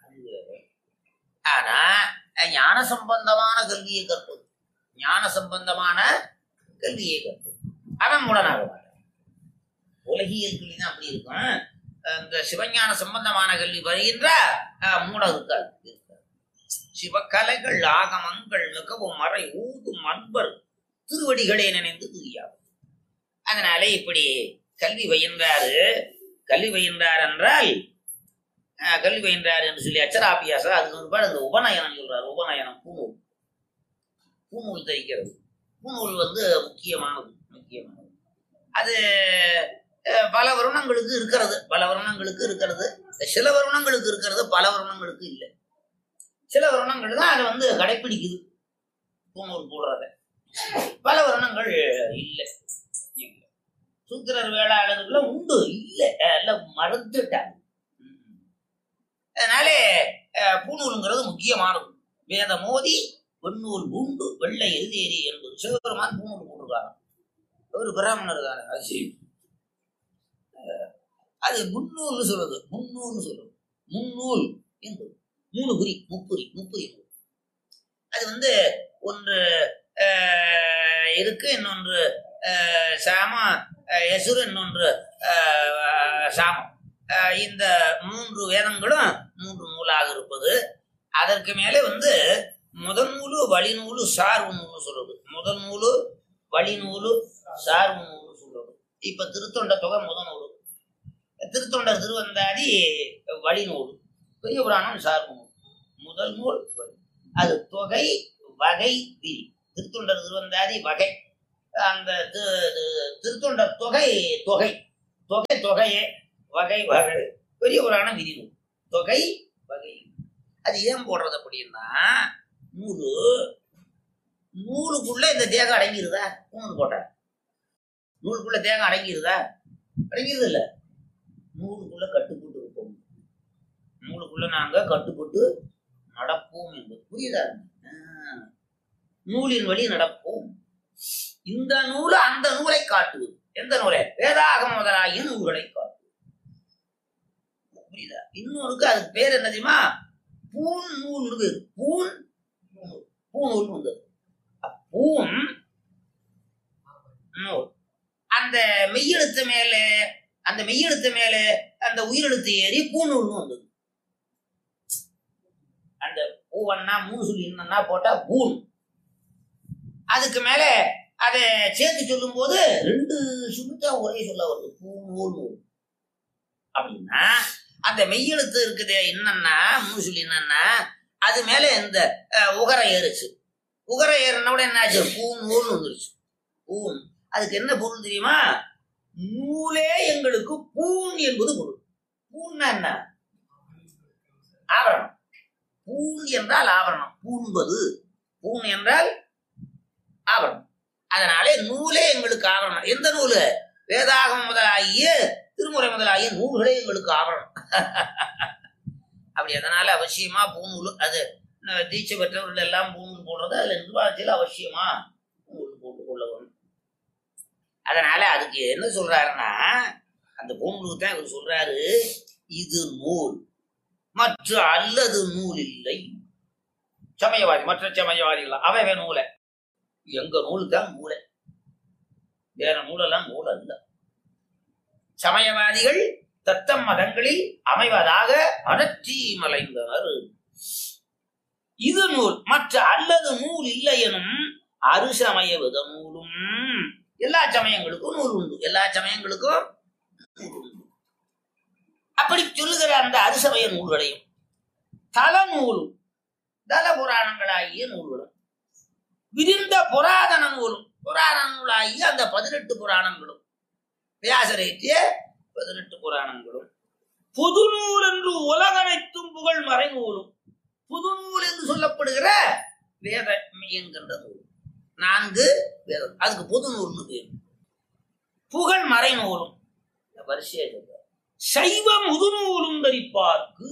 ஆனா ஞான சம்பந்தமான கல்வியை கற்பது ஞான சம்பந்தமான கல்வியை கற்பது அவன் மூடனாக மாட்டான் உலகியல் கல்வி தான் அப்படி இருக்கும் இந்த சிவஞான சம்பந்தமான கல்வி வருகின்ற அஹ், மூடம் இருக்காது இருக்காது. சிவகலைகள் ஆகமங்கள் மிகவும் மறை ஊதும் அன்பர் திருவடிகளை நினைந்து துதியாகும் அதனாலே இப்படி கல்வி பயின்றாரு கல்வி பயின்றார் என்றால் அஹ், கல்வி பயின்றார் என்று சொல்லி அச்சராபியாசம் அதுக்கு ஒருபாடு அந்த உபநயனம் சொல்றாரு உபநயனம் பூநூல் பூநூல் தைக்கிறது பூநூல் வந்து முக்கியமானது முக்கியமானது அது அஹ், பல வருணங்களுக்கு இருக்கிறது பல வருணங்களுக்கு இருக்கிறது சில வருணங்களுக்கு இருக்கிறது பல வருணங்களுக்கு இல்லை சில வருணங்கள் தான் அதை வந்து கடைப்பிடிக்குது பூநூல் போடுறத பல வருணங்கள் இல்லை இல்லை சூத்திரர் வேளாளர்கள உண்டு இல்லை எல்லாம் மறந்துட்டாங்க ம். அதனாலே அஹ், பூநூலுங்கிறது முக்கியமானது வேத மோதி வெண்ணூல் பூண்டு வெள்ளை எழுதேரி என்பது சிவபெருமான் பூநூல் போட்டிருக்காங்க அவர் பிராமணர் தானே அது சரி. அஹ், அது முன்னூல்னு சொல்றது முன்னூல்னு சொல்றது முன்னூல் என்பது மூணு குறி முப்புரி முப்புரி நூல். அது வந்து ஒன்று அஹ், இருக்கு இன்னொன்று அஹ், சாமம் அஹ், எசுரு இன்னொன்று அஹ், சாமம் அஹ், இந்த மூன்று வேதங்களும் மூன்று நூலாக இருப்பது அதற்கு மேலே வந்து முதல் நூலு வழிநூலு சார்பு நூலு சொல்றது முதல் நூலு வழிநூலு சார்பு நூலு சொல்றது இப்ப திருத்தொண்ட தொகை முதல் நூலு திருத்தொண்டர் திருவந்தாதி வழிநூல் பெரிய புராணம் சார்பு நூல் முதல் நூல் வழி. அது தொகை வகை விரி திருத்தொண்டர் திருவந்தாதி வகை அந்த தி- தி- திருத்தொண்ட தொகை தொகை தொகை தொகையே வகை வகை பெரிய புராணம் விரிவு தொகை வகை அது ஏன் போடுறது அப்படின்னா நூலு நூலுக்குள்ள இந்த தேகம் அடங்கிருதா நூல் போட்ட நூலுக்குள்ள தேகம் அடங்கிருதா அடங்கிருது இல்ல நூலுக்குள்ள கட்டுப்பட்டு இருப்போம் நூலுக்குள்ள நாங்க கட்டுப்பட்டு நடப்போம் என்பது புரியுதா ஆ. நூலின் வழி நடப்போம் இந்த நூல் அந்த நூலை காட்டுவது எந்த நூலை வேதாகம முதலாகிய நூல்களை காட்டுவது புரியுதா இன்னொருக்கு அதுக்கு பேர் என்ன தெரியுமா பூன் நூல் பேர் பூன் நூல். பூநூல் வந்தது அப் பூன் நூல் அந்த மெய்யெழுத்து மேல அந்த மெய்யெழுத்து மேல அந்த உயிரெழுத்து ஏறி பூநூல்னு வந்தது அந்த பூவன்னா மூணு சொல்லி என்னன்னா போட்டா பூன் அதுக்கு மேல அதை சேர்த்து சொல்லும் போது ரெண்டு சுமித்தா ஒரே சொல்ல வருது பூநூல் நூல் அப்படின்னா அந்த மெய்யெழுத்து இருக்குது என்னன்னா மூணு சொல்லி என்னன்னா அது மேல இந்த அஹ், உகரம் ஏறுச்சு உகரம் ஏறின உடனே என்னாச்சு பூன் நூல்னு வந்துருச்சு பூன் அதுக்கு என்ன பொருள் தெரியுமா நூலே எங்களுக்கு பூன் என்பது பொருள் பூன்னா என்ன ஆவரணம் பூன் என்றால் ஆவரணம் பூண்பது பூன் என்றால் ஆவரணம் அதனாலே நூலே எங்களுக்கு ஆவரணம் எந்த நூலு வேதாகம் முதலாகிய திருமுறை முதலாகிய நூல்களே எங்களுக்கு ஆவரணம் அப்படி அதனால அவசியமா பூநூல் அது ந- தீட்சை பெற்றவர்கள் எல்லாம் பூநூல் போடுறது அதுல நிர்வாகத்தில் அவசியமா பூநூல் போட்டு கொள்ள வேணும் அதனால அதுக்கு என்ன சொல்றாருன்னா அந்த பூநூலுக்கு தான் இவர் சொல்றாரு இது நூல் மற்ற அல்லது நூல் இல்லை சமயவாதி மற்ற சமயவாதிகள் அவன் நூலை எங்க நூல் தான் நூலை வேற நூலெல்லாம் நூல் அல்ல சமயவாதிகள் தத்தம் மதங்களில் அமைவதாக அடற்றி மலைந்தனர் இது நூல் மற்ற அல்லது நூல் இல்லை எனும் அருசமய வித நூலும் எல்லா சமயங்களுக்கும் நூல் உண்டு எல்லா சமயங்களுக்கும் நூல் உண்டு அப்படி சொல்லுகிற அந்த அருசமய நூல்களையும் தல நூலும் தல புராணங்களாகிய நூல்களும் விரிந்த புராதன நூலும் புராண நூலாகிய அந்த பதினெட்டு புராணங்களும் வியாசரேற்றிய பதினெட்டு புராணங்களும் புது நூல் என்று உலகனைத்தும் புகழ் மறை நூலும் புது நூல் என்று சொல்லப்படுகிற வேத என்கின்ற நூல் நான்கு வேதம் அதுக்கு புது நூல்னு பேர் புகழ் மறை நூலும் வரிசையா சொல்ற சைவ முதுநூலும் தரிப்பார்க்கு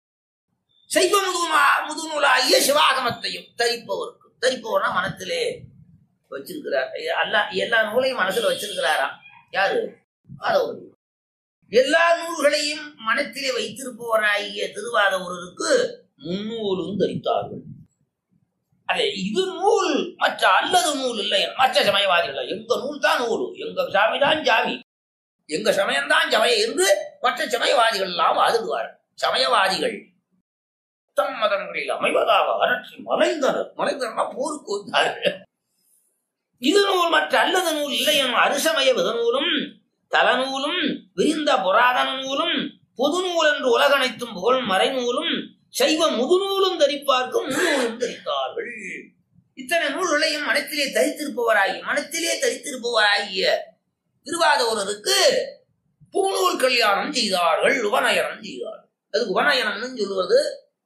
சைவ முதுநூலா முதுநூலாகிய சிவாகமத்தையும் தரிப்பவருக்கு தரிப்பவர்னா மனத்திலே வச்சிருக்கிறார் எல்லா எல்லா நூலையும் மனசுல வச்சிருக்கிறாராம் யாரு ஆதவர் எல்லா நூல்களையும் மனத்திலே வைத்திருப்பவராகிய திருவாதவருக்கு முன்னூலும் தரித்தார்கள் அதே இது நூல் மற்ற அல்லது நூல் இல்லை மற்ற சமயவாதிகள் எங்க நூல் தான் நூல் எங்க சாமி தான் சாமி எங்க சமயம் தான் சமயம் என்று மற்ற சமயவாதிகள் எல்லாம் வாதிடுவார் சமயவாதிகள் தம் மதங்களில் அமைவதாக அரற்றி மலைந்தனர் மலைந்தனா போருக்கு வந்தார்கள் இது நூல் மற்ற அல்லது நூல் இல்லை எனும் அரிசமய விதநூலும் தலநூலும் விரிந்த புராதன நூலும் பொது நூல் என்று உலகனைத்தும் புகழ் மறைநூலும் சைவ முதுநூலும் தரிப்பார்க்கும் முன்னூலும் தரித்தார்கள் இத்தனை நூல்களையும் மனத்திலே தரித்திருப்பவராகி மனத்திலே தரித்திருப்பவராகிய திருவாதூரருக்கு பூநூல் கல்யாணம் செய்தார்கள் உபநயனம் செய்தார்கள் அதுக்கு உபநயனம்னு சொல்லுவது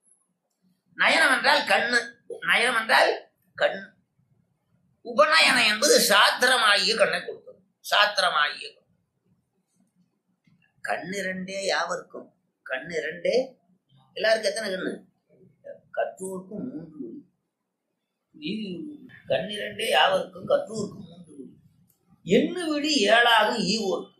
நயனம் என்றால் கண்ணு நயனம் என்றால் கண் உபநயனம் என்பது சாத்திரமாகிய கண்ணை கொடுத்தது சாத்திரமாகிய கண். கண்ணிரண்டே யாவருக்கும் கண்ணிரண்டே எல்லாருக்கும் எத்தனை கண்ணு கற்றோருக்கும் மூன்று விழி. நீதி கண்ணிரண்டே யாவருக்கும் கற்றோருக்கும் மூன்று விழி. எண்ணு விழி ஏழாக ஈவோருக்கு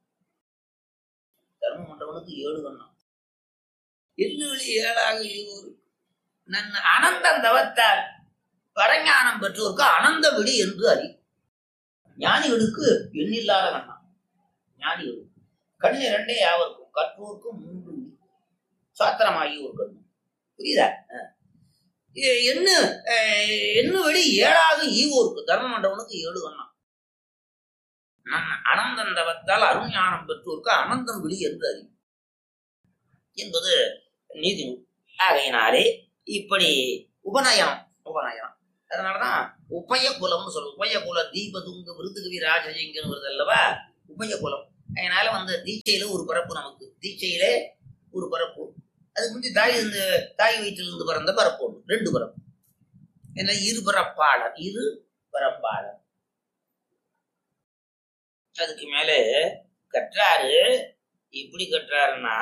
தர்ம மண்டபனுக்கு ஏழு கண்ணம் எண்ணு விழி ஏழாக ஈவோருக்கு நன் அனந்தம் தவத்தால் பரஞானம் பெற்றோருக்கு அனந்த விழி என்று அறி ஞானிகளுக்கு எண்ணில்லாத கண்ணம் ஞானிகளுக்கு கண் இரண்டே யாவருக்கும் கற்றோருக்கும் மூன்று விழி. சாத்திரமாகி ஒரு கண்ணு புரியுதா அஹ். இது என்ன அஹ், என்ன விழி ஏழாக ஈவோருக்கு தர்ம மண்டபனுக்கு ஏழு கண்ணம் நன் அனந்தந்தவத்தால் அருஞானம் பெற்றோருக்கு அனந்தம் விழி என்று அறி என்பது நீதி நூல். ஆகையினாலே இப்படி உபநயனம் உபநயனம் அதனாலதான் உபய குலம்னு சொல்லுவோம் உபய குலம் தீபதுங்க விருதுகவி ராஜஜிங்கன்னு வருது அல்லவா உபய குலம் அதனால வந்து தீட்சையில ஒரு பரப்பு நமக்கு தீட்சையில ஒரு பரப்பு அதுக்கு முந்தி தாய் இந்த தாய் வயிற்றிலிருந்து பிறந்த பரப்பு ஒன்று ரெண்டு பரப்பு என்ன இரு பரப்பாளர் இரு பரப்பாளர் அதுக்கு மேல கற்றாரு எப்படி கற்றாருன்னா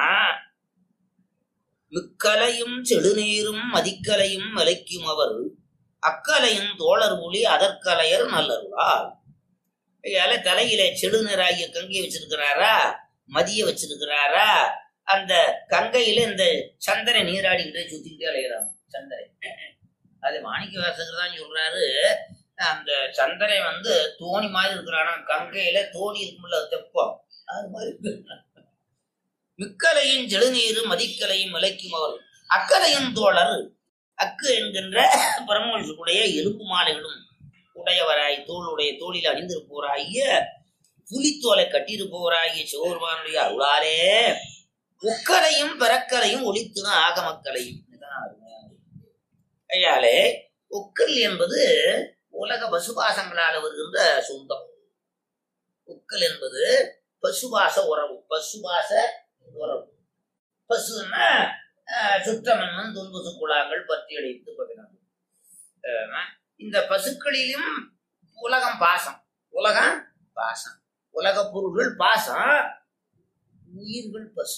மிக்கலையும் செடுநீரும் மதிக்கலையும் மலைக்கும் அவர் அக்கலையும் தோழர் ஒளி அதற்கலையர் நல்லருளார் ஐயால தலையில செடுநீராகிய கங்கையை வச்சிருக்கிறாரா மதிய வச்சிருக்கிறாரா அந்த கங்கையில இந்த சந்தனை நீராடிக்கிட்டே சுத்திக்கிட்டே அலைகிறாங்க சந்தனை அது மாணிக்க வாசகர் தான் சொல்றாரு அந்த சந்தனை வந்து தோணி மாதிரி இருக்கிறானா கங்கையில தோணி இருக்கும்ல தெப்பம் அது மாதிரி இருக்கிறான். மிக்கலையும் செழுநீரும் மதிக்கலையும் விளைக்கும் அவர் அக்கலையும் தோழர் அக்கு என்கின்ற பரமோஷுடைய எலும்பு மாலைகளும் உடையவராய் தோளுடைய தோளில் அணிந்திருப்போராகிய புலித்தோலை கட்டியிருப்பவராகிய சிவபெருமானுடைய அருளாலே உக்கலையும் பிறக்கலையும் ஒளித்துன ஆகமக்கலையும் இதுதான் அருமையானது. ஐயாலே உக்கல் என்பது உலக பசுபாசங்களால் வருகின்ற சொந்தம் உக்கல் என்பது பசுபாச உறவு பசுபாச உறவு பசுன்னா ஆஹ், சுற்றமன்னும் துன்பசு குழாங்கள் பற்றி அடைத்து பதினாறு இந்த பசுக்களிலும் உலகம் பாசம் உலகம் பாசம் உலக பொருள்கள் பாசம் உயிர்கள் பசு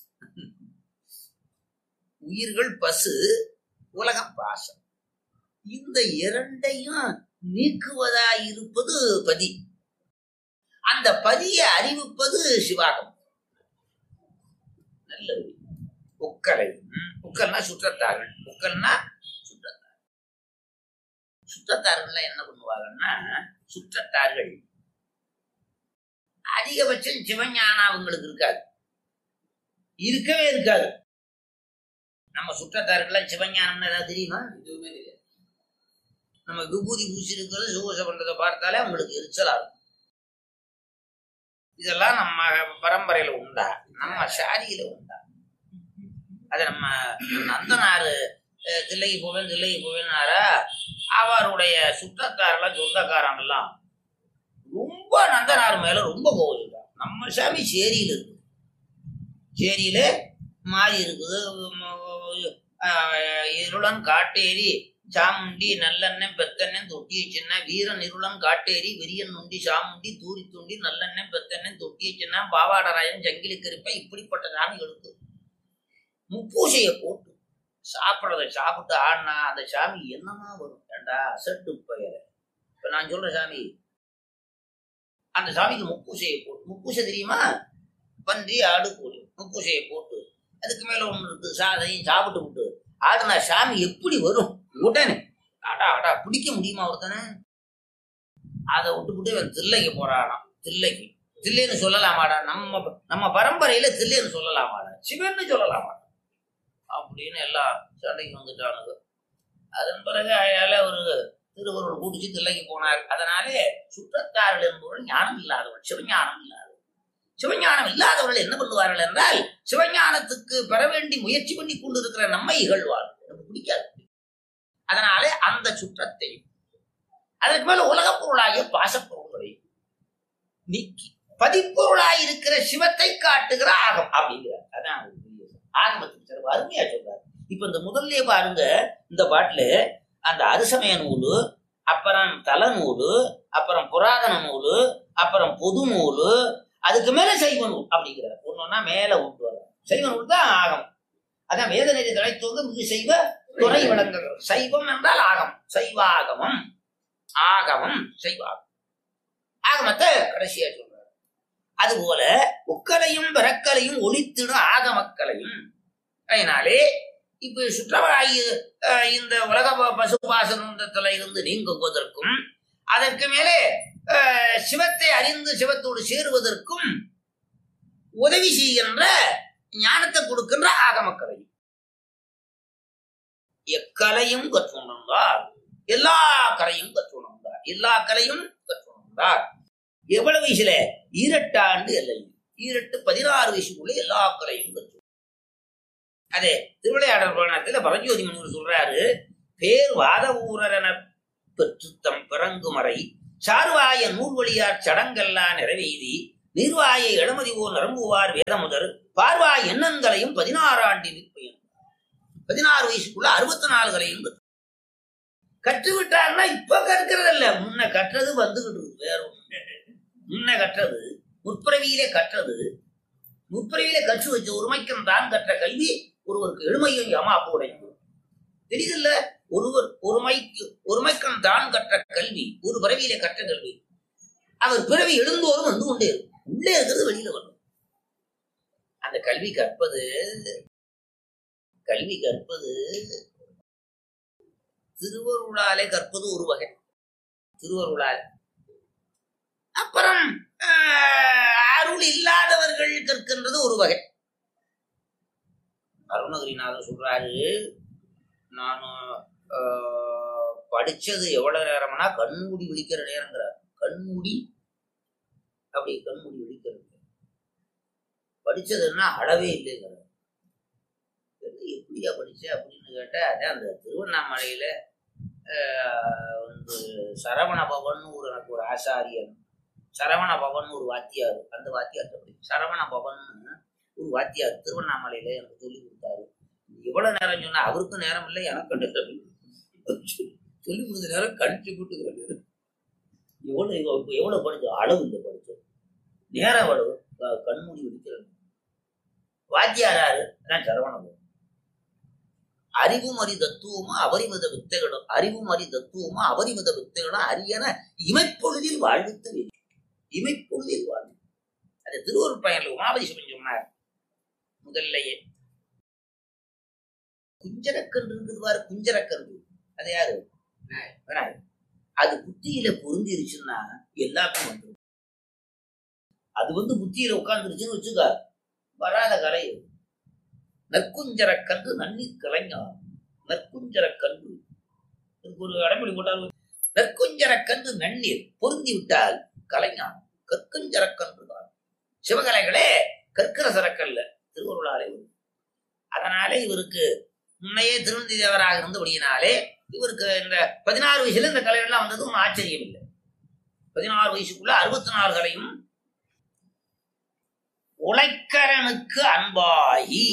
உயிர்கள் பசு உலகம் பாசம் இந்த இரண்டையும் நீக்குவதாய் இருப்பது பதி அந்த பதியை அறிவிப்பது சிவாகம் நல்ல வழி. உக்கலை ம், உக்கல்னா சுற்றத்தார்கள் உக்கல்னா சுற்றத்தார் சுற்றத்தார்கள் என்ன பண்ணுவாங்கன்னா சுற்றத்தார்கள் அதிகபட்சம் சிவஞானம் அவங்களுக்கு இருக்காது இருக்கவே இருக்காது நம்ம சுற்றத்தார்கள்லாம் சிவஞானம்னு ஏதாவது தெரியுமா எதுவுமே தெரியாது நம்ம விபூதி பூசி இருக்கிறது சுகோச பண்றதை பார்த்தாலே அவங்களுக்கு எரிச்சலா இருக்கும் இதெல்லாம் நம்ம பரம்பரையில உண்டா நம்ம சாதியில உண்டா அது நம்ம நந்தனாரு அஹ், தில்லைக்கு போவேன் தில்லைக்கு போவேன்னாரா அவருடைய சுற்றத்தாரெல்லாம் சொந்தக்காரங்கெல்லாம் ரொம்ப நந்தனார் மேல ரொம்ப கோவிச்சுட்டார் நம்ம சாமி சேரியில இருக்கு சேரியில மாறி இருக்குது உம், ஆஹ், இருளன் காட்டேரி சாமுண்டி நல்லெண்ணெய் பெத்தெண்ணெய் தொட்டி வச்சுன்னா வீரன் இருளன் காட்டேரி விரியன் நுண்டி சாமுண்டி தூரி துண்டி நல்லெண்ணெய் பெத்தெண்ணெய் தொட்டி வச்சுன்னா பாவாடராயன் ஜங்கிலி கருப்பை இப்படிப்பட்ட சாமிகளுக்கு முப்பூசையை போட்டு சாப்பிட்றத சாப்பிட்டு ஆடினா அந்த சாமி என்னமா வரும் ஏண்டா அசட்டு பெயர் இப்ப நான் சொல்ற சாமி அந்த சாமிக்கு முப்பூசையை போட்டு முப்பூசை தெரியுமா பன்றி ஆடு கோழி முப்பூசையை போட்டு அதுக்கு மேல ஒண்ணு இருக்கு சாதையும் சாப்பிட்டு விட்டு ஆடுனா சாமி எப்படி வரும் உடனே அடா அடா பிடிக்க முடியுமா ஒருத்தனை அதை விட்டுவிட்டு இவன் தில்லைக்கு போறானாம் தில்லைக்கு தில்லைன்னு சொல்லலாமாடா நம்ம நம்ம பரம்பரையில தில்லைன்னு சொல்லலாமாடா சிவன்னு சொல்லலாமாடா அப்படின்னு எல்லாம் சண்டைக்கு வந்துட்டானுங்க அதன் பிறகு அயால ஒரு திருவருள் கூட்டிச்சு தில்லைக்கு போனார் அதனாலே சுற்றத்தார்கள் என்பவர்கள் ஞானம் இல்லாதவர்கள் சிவஞானம் இல்லாதவர்கள் சிவஞானம் இல்லாதவர்கள் என்ன பண்ணுவார்கள் என்றால் சிவஞானத்துக்கு பெற வேண்டி முயற்சி பண்ணி கொண்டிருக்கிற நம்மை இகழ்வார்கள் எனக்கு பிடிக்காது அதனாலே அந்த சுற்றத்தையும் அதற்கு மேல உலகப் பொருளாகிய பாசப்பொருள்களை நீக்கி பதிப்பொருளாய் இருக்கிற சிவத்தை காட்டுகிற ஆகம் அப்படிங்கிறார் அதான் ஒரு பெரிய ஆகமத்துக்கு சிறப்பு அருமையா சொல்றாரு இப்ப இந்த முதல்ல பாருங்க இந்த பாட்டுல அந்த அரிசமய நூலு அப்புறம் தல நூலு அப்புறம் புராதன நூலு அப்புறம் பொது நூலு அதுக்கு மேல சைவ நூல் அப்படிங்கிறார் ஒன்னொன்னா மேல விட்டு வர சைவ நூல் தான் ஆகம் அதான் வேதநெறி தலைத்தோங்க மிகு செய்வ துறை விளங்குகிறது சைவம் என்றால் ஆகம் சைவாகமம் ஆகமம் சைவாகம் ஆகமத்தை கடைசியா சொல்றாரு அதுபோல உக்கலையும் பிறக்கலையும் ஒளித்திடும் ஆகமக்களையும் அதனாலே இப்ப சுற்றவாயு அஹ், இந்த உலக ப- பசுபாசனத்துல இருந்து நீங்குவதற்கும் அதற்கு மேலே அஹ், சிவத்தை அறிந்து சிவத்தோடு சேருவதற்கும் உதவி செய்கின்ற ஞானத்தை கொடுக்கின்ற ஆகமக்கலை எக்கலையும் கற்றுணர்ந்தார் எல்லா கலையும் கற்றுணர்ந்தார் எல்லா கலையும் கற்றுணர்ந்தார் எவ்வளவு வயசுல ஈரட்டாண்டு இல்லை ஈரட்டு பதினாறு வயசுக்குள்ள எல்லா கலையும் கற்று அதே திருவிளையாடல் புராணத்துல பரஞ்சோதி முனிவர் சொல்றாரு பேர் வாத ஊரர் என பெற்று தம் பிறங்குமறை சார்வாய நூல்வழியார் சடங்கெல்லாம் நிறைவேதி நீர்வாயை இளமதி ஓர் நரம்புவார் வேதமுதர் பார்வாய் எண்ணங்களையும் பதினாறு ஆண்டில் பயன் பதினாறு வயசுக்குள்ள அறுபத்தி நாலு கலையும் பெற்று. கற்று விட்டார்னா இப்ப கற்கிறது இல்ல முன்ன கற்றது வந்துகிட்டு இருக்கு வேற ஒண்ணு முன்ன கற்றது முற்பிறவியிலே கற்றது முற்பிறவியிலே கற்று வச்ச ஒருமைக்கம் தான் கற்ற கல்வி ஒருவருக்கு எளிமையும் யமாப்பு உடையும் தெரியுதுல்ல ஒருவர் ஒருமைக்கு ஒருமைக்கம் தான் கற்ற கல்வி ஒரு பிறவியிலே கற்ற கல்வி அவர் பிறவி எழுந்தோறும் வந்து கொண்டே இருக்கும் உள்ளே இருக்கிறது வெளியில வரும் அந்த கல்வி கற்பது கல்வி கற்பது திருவருளாலே கற்பது ஒரு வகை திருவருளால் அப்புறம் ஆஹ், அருள் இல்லாதவர்கள் கற்கின்றது ஒரு வகை அருணகிரிநாதர் சொல்றாரு நான் படிச்சது எவ்வளவு நேரம்னா கண்மூடி விழிக்கிற நேரங்கிறார் கண்மூடி அப்படி கண்மூடி விழிக்கிறது படிச்சதுன்னா அளவே இல்லைங்கிறார் என்ன எப்படியா படிச்ச அப்படின்னு கேட்டா அதான் அந்த திருவண்ணாமலையில ஆஹ், வந்து சரவண பவன் ஒரு எனக்கு ஒரு ஆசாரியன் சரவண பவன் ஒரு வாத்தியார் அந்த வாத்தியார்ட்ட படி சரவண பவன் ஒரு வாத்தியார் திருவண்ணாமலையில எனக்கு சொல்லி கொடுத்தாரு எவ்வளவு நேரம் சொன்னா அவருக்கும் நேரம் இல்லை எனக்கு நேரம் இல்லை. சொல்லி கொடுத்த நேரம் கழிச்சு கூட்டு எவ்வளவு இப்ப எவ்வளவு படிச்ச அளவு இல்லை படிச்சோம் நேரம் அளவு க- கண்மூடி விழிக்கிறது வாத்தியாராரு அதான் சரவணபவன் அறிவும் அறி தத்துவமும் அபரிமித வித்தைகளும் அறிவும் அறி தத்துவமும் அபரிமித வித்தைகளும் அரியன இமைப்பொழுதில் வாழ்வித்து வேண்டும். இமைப்பொழுதில் வாழ்வு அது திருவருள் பயனில் உமாபதி சிவன் சொன்னார் முதல்லையே குஞ்சரக்கன்று இருக்குது பாரு குஞ்சரக்கன்று அது யாரு விநாயகர். அது புத்தியில பொருந்திருச்சுன்னா எல்லாருக்கும் வந்துடும் அது வந்து புத்தியில உட்கார்ந்துருச்சுன்னு வச்சுக்க வராத கலை அது. நற்குஞ்சரக்கன்று நன்னீர் கலைஞர் நற்குஞ்சரக்கன்று இதுக்கு ஒரு அடைமொழி போட்டால் நற்குஞ்சரக்கன்று நன்னீர் பொருந்தி விட்டால் கலைஞான் கற்குஞ்சரக்கன்று தான் சிவகலைகளே கற்கிற சரக்கல்ல திருவருளாலே வரும். அதனாலே இவருக்கு முன்னையே திருநந்தி தேவராக இருந்தபடியினாலே இவருக்கு இந்த பதினாறு வயசுல இந்த கலைகள்லாம் வந்ததும் ஆச்சரியம் இல்லை பதினாறு வயசுக்குள்ள அறுபத்தி நாலு கலையும் உழைக்கரனுக்கு அன்பாகி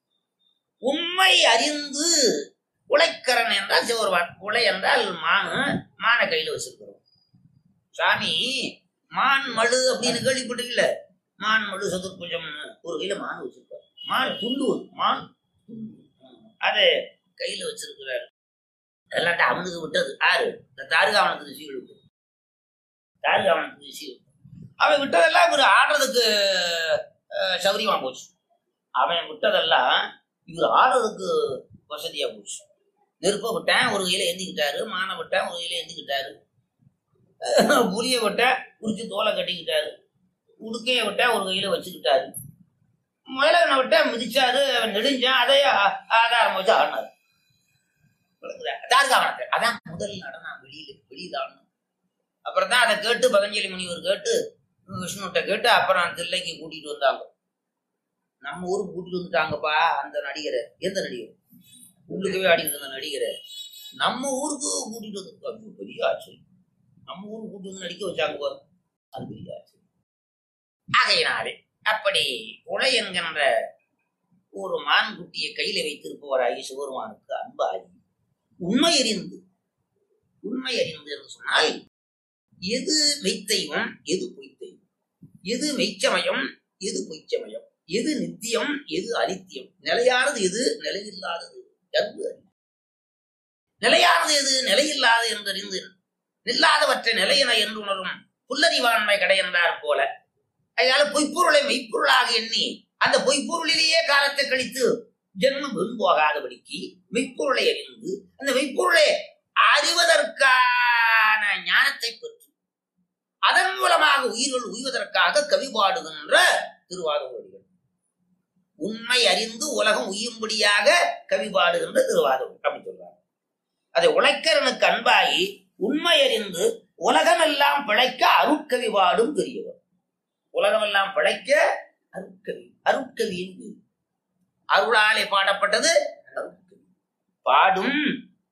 உண்மை அறிந்து உழைக்கரன் என்றால் சிவருவான் உலை என்றால் மானு மானை கையில வச்சிருக்கிறோம் சாமி மான் மழு அப்படின்னு கேள்விப்பட்டிருக்கல மான் மழு சதுர்புஜம் ஒரு கையில மான் வச்சிருப்பார் மான் துள்ளு மான் துள்ளு. அது கையில வச்சிருக்கிறார் எல்லாட்ட அவனுக்கு விட்டது ஆறு இந்த தாருகாவனத்துக்கு சீல் விட்டு தாருகாவனத்துக்கு சீல் அவன் விட்டதெல்லாம் இவர் ஆடுறதுக்கு அஹ், சௌரியமா போச்சு அவன் விட்டதெல்லாம் இவர் ஆடுறதுக்கு வசதியா போச்சு நெருப்ப விட்டேன் ஒரு கையில எந்திக்கிட்டாரு மானை விட்டேன் ஒரு கையில எந்திக்கிட்டாரு புளிய விட்டேன் உரிச்சு தோலை கட்டிக்கிட்டாரு உடுக்கைய விட்டேன் ஒரு கையில வச்சுக்கிட்டாரு முயலகனை விட்டேன் மிதிச்சாரு அவன் நெடுஞ்சான் அதை ஆ- ஆதாரம் வச்சு ஆடினாரு தார்காவனத்தை அதான் முதல் நடனம் வெளியில வெளியிலாடணும் அப்புறம் தான் அதை கேட்டு பதஞ்சலி முனிவர் கேட்டு விஷ்ணுகிட்ட கேட்டு அப்புறம் தில்லைக்கு கூட்டிட்டு வந்தாங்க நம்ம ஊருக்கு கூட்டிட்டு வந்துட்டாங்கப்பா அந்த நடிகரை எந்த நடிகர் உள்ளுக்கவே ஆடிட்டு இருந்த நடிகரை நம்ம ஊருக்கு கூட்டிட்டு வந்து அது பெரிய ஆச்சரியம் நம்ம ஊருக்கு கூட்டிட்டு வந்து நடிக்க வச்சாங்க பாரு அது பெரிய ஆச்சரியம் ஆகையினாலே அப்படி உலை என்கின்ற ஒரு மான்குட்டியை கையில வைத்திருப்பவராகி சிவருமானுக்கு அன்பாகி உண்மை அறிந்து உண்மை அறிந்து என்று சொன்னால் எது மெய்த்தையும் எது பொய்த்தையும் எது மெய்ச்சமயம் எது பொய்ச்சமயம் எது நித்தியம் எது அனித்தியம் நிலையானது எது நிலையில்லாதது என்று அறிந்து. நிலையானது எது நிலையில்லாது என்று அறிந்து நில்லாதவற்றை நிலையென என்று உணரும் புல்லறிவாண்மை கிடையென்றார் போல அதனால பொய்ப்பொருளை மெய்ப்பொருளாக எண்ணி அந்த பொய்ப்பொருளிலேயே காலத்தை கழித்து ஜென்மம் வீண் போகாதபடிக்கு மெய்ப்பொருளை அறிந்து அந்த மெய்ப்பொருளை அறிவதற்கான ஞானத்தை பெற்று அதன் மூலமாக உயிர்கள் உய்வதற்காக கவி பாடுகின்ற திருவாதூரடிகள் உண்மை அறிந்து உலகம் உய்யும்படியாக கவி பாடுகின்ற திருவாதூர் அப்படி சொல்றாங்க அதை உழைக்கிறனுக்கு அன்பாகி உண்மை அறிந்து உலகமெல்லாம் பிழைக்க அருட்கவி பாடும் பெரியவர் உலகமெல்லாம் பிழைக்க அருட்கவி அருட்கவியின் பேர். அருளாலே பாடப்பட்டது அருட்கவி பாடும்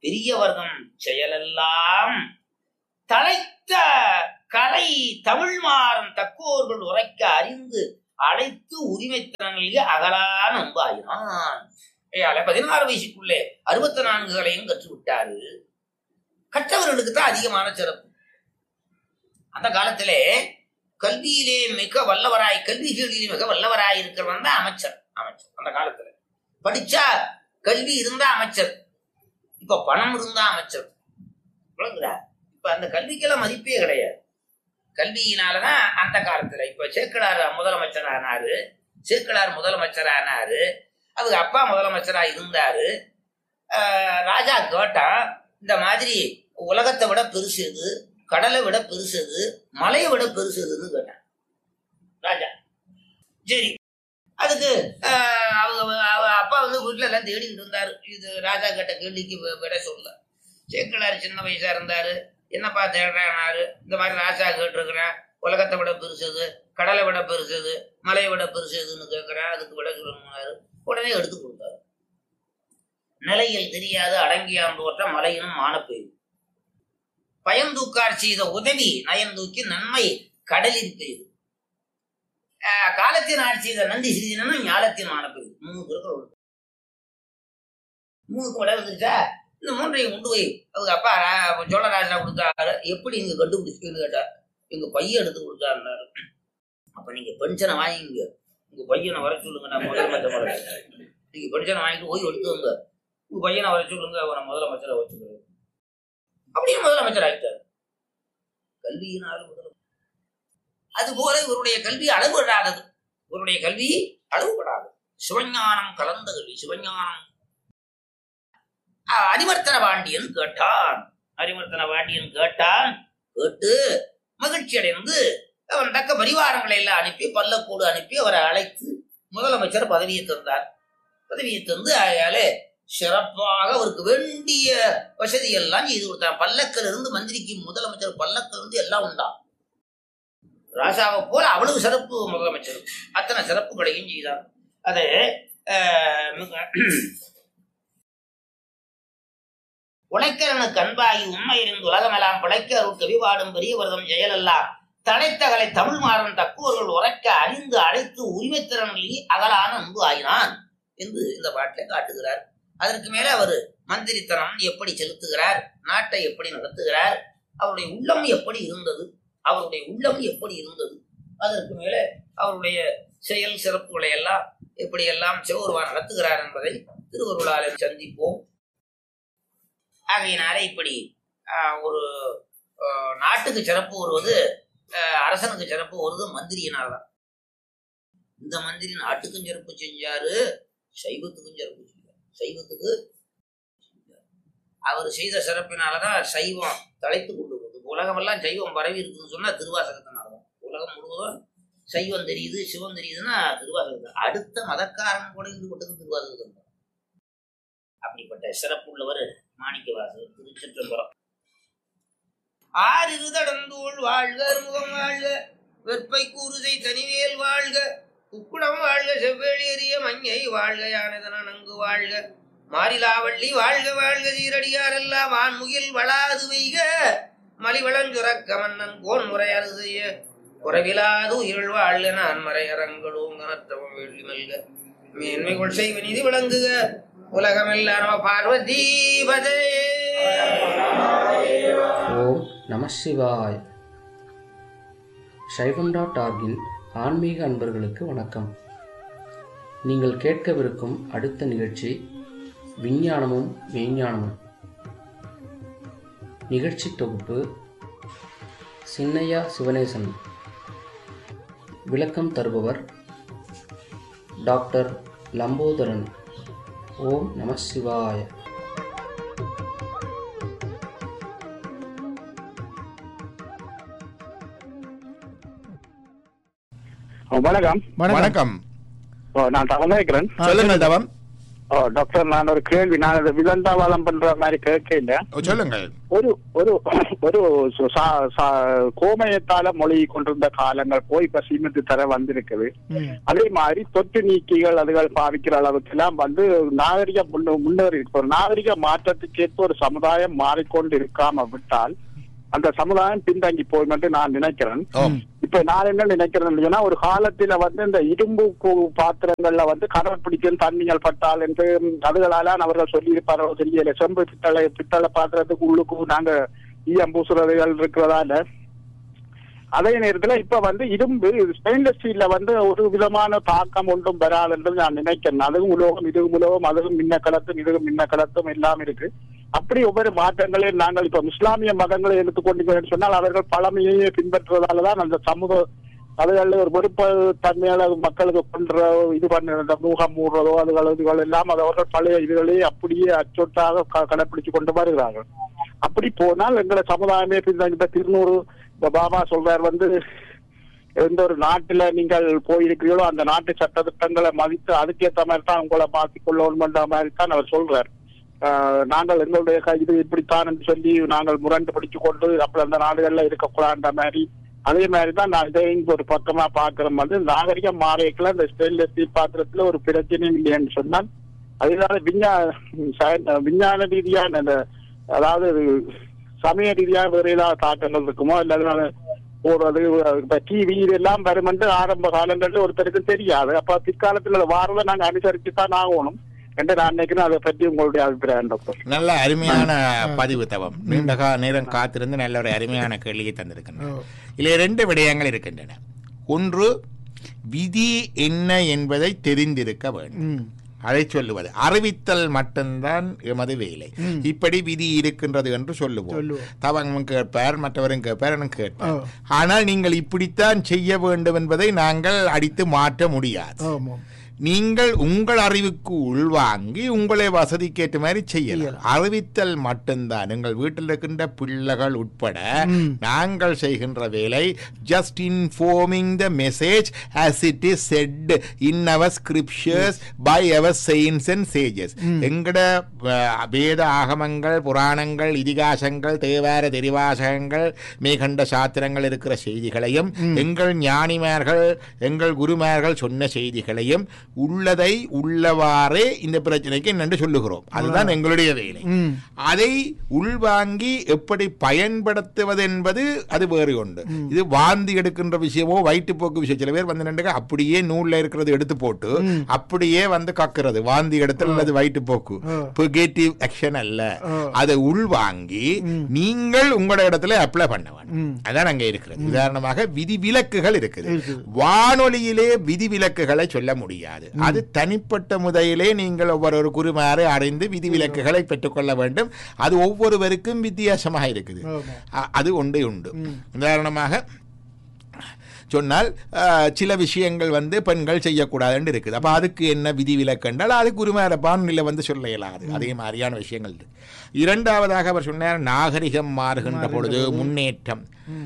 பெரியவர்தம் செயலெல்லாம் தலைத்த கலை தமிழ் மாறும் தக்கோர்கள் உரைக்க அறிந்து அழைத்து உரிமை திறனில் அகலான அம்பாயினான் ஏயால பதினாறு வயசுக்குள்ளே அறுபத்தி நான்குகளையும் கற்று விட்டாரு கற்றவர்களுக்கு தான் அதிகமான சிறப்பு அந்த காலத்திலே கல்வியிலே மிக வல்லவராய் கல்விகளிலே மிக வல்லவராய் இருக்கிறவன் தான் அமைச்சர் அமைச்சர் அந்த காலத்துல படிச்சா கல்வி இருந்தா அமைச்சர் இப்ப பணம் இருந்தா அமைச்சர் விளங்குதா இப்ப அந்த கல்விக்கெல்லாம் மதிப்பே கிடையாது கல்வியினாலதான் அந்த காலத்துல இப்ப சேக்கலார் முதலமைச்சர் ஆனாரு சேக்கலார் முதலமைச்சர் ஆனாரு அவங்க அப்பா முதலமைச்சரா இருந்தாரு ஆஹ் ராஜா கேட்டான் இந்த மாதிரி உலகத்தை விட பெருசு எது கடலை விட பெருசு எது மலையை விட பெருசு எதுன்னு கேட்டான் ராஜா சரி அதுக்கு ஆஹ் அவங்க அவ அப்பா வந்து வீட்டுல எல்லாம் தேடிக்கிட்டு இருந்தாரு இது ராஜா கேட்ட கேள்விக்கு வி- விட சொல்ல சேக்கலார் சின்ன வயசா இருந்தாரு என்னப்பா தேடுறாரு இந்த மாதிரி ராஜா கேட்டிருக்கிறேன் உலகத்தை விட பெருசுது கடலை விட பெருசுது மலையை விட பெருசுதுன்னு கேட்கிறேன் அதுக்கு விட சொல்லணும்னாரு உடனே எடுத்து கொடுத்தாரு நிலையில் தெரியாத அடங்கியான் தோற்ற மலையினும் மானப்பெய்து பயந்தூக்கார் செய்த உதவி நயந்தூக்கி நன்மை கடலில் பெய்து ஆஹ் காலத்தின் ஆட்சி செய்த நன்றி சிறிதனும் ஞாலத்தின் மானப்பெய்து மூணு திருக்குறள் உண்டு. மூணுக்கு விட வந்துருச்சா இந்த மூன்றையும் கொண்டு போய் அவங்க அப்பா ரா- சோழராஜா கொடுத்தாரு எப்படி இங்க கண்டுபிடிச்சுன்னு கேட்டார் எங்க பையன் எடுத்து கொடுத்தாருன்னாரு அப்ப நீங்க பென்ஷனை வாங்கிங்க உங்க பையனை வர சொல்லுங்க நான் முதலமைச்சர் நீங்க பென்ஷனை வாங்கிட்டு போய் எடுத்து வங்க உங்க பையனை வர சொல்லுங்க அவனை முதலமைச்சரை வச்சுக்கிறேன் அப்படியே முதலமைச்சர் ஆகிட்டார் கல்வியினால் முதலமைச்சர் அது போல இவருடைய கல்வி அளவுபடாதது இவருடைய கல்வி அளவுபடாதது சிவஞானம் கலந்த கல்வி சிவஞானம் அஹ் அரிவர்த்தன பாண்டியன் கேட்டான் அரிவர்த்தன பாண்டியன் கேட்டான் கேட்டு மகிழ்ச்சி அடைந்து அவன் தக்க பரிவாரங்களை எல்லாம் அனுப்பி பல்லக்கூடு அனுப்பி அவரை அழைத்து முதலமைச்சர் பதவியை தந்தார் பதவியை தந்து ஆகையாலே சிறப்பாக அவருக்கு வேண்டிய வசதி எல்லாம் செய்து கொடுத்தார் பல்லக்கில் இருந்து மந்திரிக்கு முதலமைச்சர் பல்லக்கில் இருந்து எல்லாம் உண்டா ராசாவை போல அவ்வளவு சிறப்பு முதலமைச்சர் அத்தனை சிறப்புகளையும் செய்தார் அது அஹ், மிக- உழைக்கிறனுக்கு அன்பாகி உண்மையிலிருந்து உலகமெல்லாம் பிழைக்க அருள் கவிபாடும் பெரியவர்தம் செயலெல்லாம் தடைத்தகலை தமிழ் மாறன் தக்குவர்கள் உரைக்க அறிந்து அழைத்து உரிமைத்திறனில் அகலான அன்பு ஆயினான் என்று இந்த பாட்டிலே காட்டுகிறார் அதற்கு மேல அவர் மந்திரித்தனம் எப்படி செலுத்துகிறார் நாட்டை எப்படி நடத்துகிறார் அவருடைய உள்ளம் எப்படி இருந்தது அவருடைய உள்ளம் எப்படி இருந்தது அதற்கு மேலே அவருடைய செயல் சிறப்புகளை எல்லாம் எப்படியெல்லாம் சிவருவான் நடத்துகிறார் என்பதை திருவருளாலே சந்திப்போம் ஆகையினாலே இப்படி ஆஹ், ஒரு ஆஹ், நாட்டுக்கு சிறப்பு வருவது ஆஹ், அரசனுக்கு சிறப்பு வருவது மந்திரியினால் தான் இந்த மந்திரி நாட்டுக்கும் சிறப்பு செஞ்சாரு சைவத்துக்கும் சிறப்பு செஞ்சார் சைவத்துக்கு செஞ்சாரு. அவர் செய்த சிறப்பினாலதான் சைவம் தலைத்து கொண்டு வருது உலகமெல்லாம் சைவம் பரவி இருக்குன்னு சொன்னா திருவாசகத்தினாலதான் உலகம் முழுவதும் சைவம் தெரியுது சிவம் தெரியுதுன்னா திருவாசகத்தான் அடுத்த மதக்காரன் கூட ஈடுபட்டது திருவாசகத்தான் தான். அப்படிப்பட்ட சிறப்புள்ளவர் மாணிக்கவாசகர் திருச்சிற்றம்பலம் ஆறிருதடந்தோள் வாழ்க முகம் வாழ்க வெற்பை கூறுதை தனிவேல் வாழ்க குக்குடம் வாழ்க செவ்வேளியறிய மஞ்சை வாழ்க யானதன நன்கு வாழ்க மாரிலாவள்ளி வாழ்க வாழ்க சீரடியாரெல்லாம் ஆண்முகில் வளாது வைக மலிவளஞ்சுரக்க மன்னன் கோன் முறையது செய்ய குறைவிலாது உயிர் வாழ்க நான் மறையரங்களும் கனத்தவம் வெள்ளி மல்க மேன்மைகள் செய்வ நிதி விளங்குக உலகமெல்லாம் நம பார்வதி பதே ஓம் நம சிவாய் சைவம் டாட் ஆர்கின் ஆன்மீக அன்பர்களுக்கு வணக்கம் நீங்கள் கேட்கவிருக்கும் அடுத்த நிகழ்ச்சி விஞ்ஞானமும் மெய்ஞானமும் நிகழ்ச்சி தொகுப்பு சின்னையா சிவனேசன் விளக்கம் தருபவர் டாக்டர் லம்போதரன் ஓம் நம சிவாய ஓ, வணக்கம் வணக்கம் ஓ, நான் தவம் இருக்கிறேன் சொல்லுங்கள் தவம் ஓ டாக்டர் நான் ஒரு கேள்வி நான் அதை விதண்டாவாதம் பண்ற மாதிரி கேட்கல ஓ, சொல்லுங்கள் ஒரு ஒரு ஒரு சு- சா- சா- கோமயத்தால மொழி கொண்டிருந்த காலங்கள் போய் இப்ப சீமெந்து தர வந்திருக்குது அதே மாதிரி தொற்று நீக்கிகள் அதுகள் பாவிக்கிற அளவுக்கு எல்லாம் வந்து நாகரிக முன்ன- முன்னேறி இருக்கு ஒரு நாகரிக மாற்றத்துக்கு ஏற்ப ஒரு சமுதாயம் மாறிக்கொண்டு இருக்காம விட்டால் அந்த சமுதாயம் பின்தங்கி போய் என்று நான் நினைக்கிறேன் ஓம் இப்ப நான் என்ன நினைக்கிறேன் சொன்னா ஒரு காலத்துல வந்து இந்த இரும்பு கு- பாத்திரங்கள்ல வந்து கடல் பிடிக்கும் தண்ணிகள் பட்டால் என்று அதுகளால அவர்கள் சொல்லி இருப்பாரோ தெரியல செம்பு பித்தளை பித்தளை பாத்திரத்துக்கு உள்ளுக்கு நாங்க ஈயம் பூசுறதுகள் இருக்கிறதால அதே நேரத்துல இப்ப வந்து இரும்பு ஸ்டெயின்லெஸ் ஸ்டீல்ல வந்து ஒரு விதமான தாக்கம் ஒன்றும் வராது என்று நான் நினைக்கிறேன் அதுவும் உலோகம் இதுவும் உலோகம் அதுவும் மின்ன கலத்தும் இதுவும் மின்ன கலத்தும் எல்லாம் இருக்கு அப்படி ஒவ்வொரு மாற்றங்களையும் நாங்கள் இப்ப இஸ்லாமிய மதங்களை எடுத்துக்கொண்டீங்கன்னு சொன்னால் அவர்கள் பழமையே பின்பற்றுவதாலதான் அந்த சமூக அதுகளில் ஒரு வெறுப்பு தன்மையால மக்களுக்கு பண்ற இது பண்ண இந்த மூகம் மூடுறதோ அதுகள் இதுகள் எல்லாம் அது அவர்கள் பழைய இதுகளே அப்படியே அச்சொட்டாக க- கடைப்பிடிச்சு கொண்டு வருகிறார்கள் அப்படி போனால் எங்களை சமுதாயமே பின்தங்கி இப்ப திருநூறு இப்ப பாபா சொல்றார் வந்து எந்த ஒரு நாட்டுல நீங்கள் போயிருக்கிறீர்களோ அந்த நாட்டு சட்டத்திட்டங்களை மதித்து அதுக்கேற்ற மாதிரி தான் உங்களை மாற்றிக் கொள்ளணும்ன்ற மாதிரி தான் அவர் சொல்றார் ஆஹ் நாங்கள் எங்களுடைய க- இது இப்படித்தான் என்று சொல்லி நாங்கள் முரண்டு பிடிச்சு கொண்டு அப்படி அந்த நாடுகள்ல இருக்கக்கூடாதுன்ற மாதிரி அதே மாதிரி தான் நான் இதையும் ஒரு பக்கமா பாக்குறோம் வந்து நாகரிகம் மாறிக்கல இந்த ஸ்டெயின்லெஸ் ஸ்டீல் பாத்திரத்துல ஒரு பிரச்சனையும் இல்லைன்னு சொன்னால் அதனால விஞ்ஞா ச- விஞ்ஞான ரீதியான அந்த அதாவது சமய ரீதியாக வேற ஏதாவது தாக்கங்கள் இருக்குமோ இல்ல அதனால போடுறது இப்ப டிவி இதெல்லாம் வருமென்று ஆரம்ப காலங்கள்ல ஒருத்தருக்கு தெரியாது அப்ப பிற்காலத்துல வாரத நாங்க அனுசரிச்சு தான் ஆகணும் என்று நான் நினைக்கிறேன் அதை பற்றி உங்களுடைய அபிப்பிராயம் டாக்டர் நல்ல அருமையான பதிவு தவம் நீண்ட கா நேரம் காத்திருந்து நல்ல ஒரு அருமையான கேள்வியை தந்திருக்கின்றன இதில் ரெண்டு விடயங்கள் இருக்கின்றன ஒன்று விதி என்ன என்பதை தெரிந்திருக்க வேண்டும் அதை சொல்லுவது அறிவித்தல் மட்டும்தான் எமது வேலை இப்படி விதி இருக்கின்றது என்று சொல்லுவோம் தவங்களும் கேட்பார் மற்றவரும் கேட்பார் எனக்கு கேட்பார் ஆனால் நீங்கள் இப்படித்தான் செய்ய வேண்டும் என்பதை நாங்கள் அடித்து மாற்ற முடியாது நீங்கள் உங்கள் அறிவுக்கு உள்வாங்கி உங்களை வசதிக்கேற்ற மாதிரி செய்யலாம் அறிவித்தல் மட்டும்தான் எங்கள் வீட்டில் இருக்கின்ற பிள்ளைகள் உட்பட நாங்கள் செய்கின்ற வேலை just informing the message as it is said in our scriptures by our saints and sages எங்கட அஹ், வேத ஆகமங்கள் புராணங்கள் இதிகாசங்கள் தேவார தெரிவாசகங்கள் மேகண்ட சாத்திரங்கள் இருக்கிற செய்திகளையும் எங்கள் ஞானிமார்கள் எங்கள் குருமார்கள் சொன்ன செய்திகளையும் உள்ளதை உள்ளவாறே இந்த பிரச்சனைக்கு என்னென்று சொல்லுகிறோம் அதுதான் எங்களுடைய வேலை அதை உள்வாங்கி எப்படி பயன்படுத்துவது என்பது அது வேறு ஒன்று இது வாந்தி எடுக்கின்ற விஷயமோ வயிற்றுப்போக்கு விஷயம் சில பேர் வந்து நின்றுங்க அப்படியே நூல்ல இருக்கிறது எடுத்து போட்டு அப்படியே வந்து கக்குறது வாந்தி எடுத்தல் அல்லது வயிற்றுப்போக்கு புகேட்டிவ் ஆக்ஷன் அல்ல அதை உள்வாங்கி நீங்கள் உங்களோட இடத்துல அப்ளை பண்ண வேணும் அதான் அங்க இருக்கிறது உதாரணமாக விதிவிலக்குகள் இருக்குது வானொலியிலே விதிவிலக்குகளை சொல்ல முடியாது அது தனிப்பட்ட முறையிலே நீங்கள் ஒவ்வொரு குருமாரை அறிந்து விதிவிலக்குகளை பெற்றுக்கொள்ள வேண்டும் அது ஒவ்வொருவருக்கும் வித்தியாசமாக இருக்குது அ- அது ஒன்றே உண்டு உதாரணமாக சொன்னால் அஹ், சில விஷயங்கள் வந்து பெண்கள் செய்யக்கூடாதுன்னு இருக்குது அப்போ அதுக்கு என்ன விதி விலக்கென்றால் அது குருமார பான்மையில் வந்து சொல்ல இயலாது அதே மாதிரியான விஷயங்கள் இருக்கு இரண்டாவதாக அவர் சொன்னார் நாகரிகம் மாறுகின்ற பொழுது முன்னேற்றம்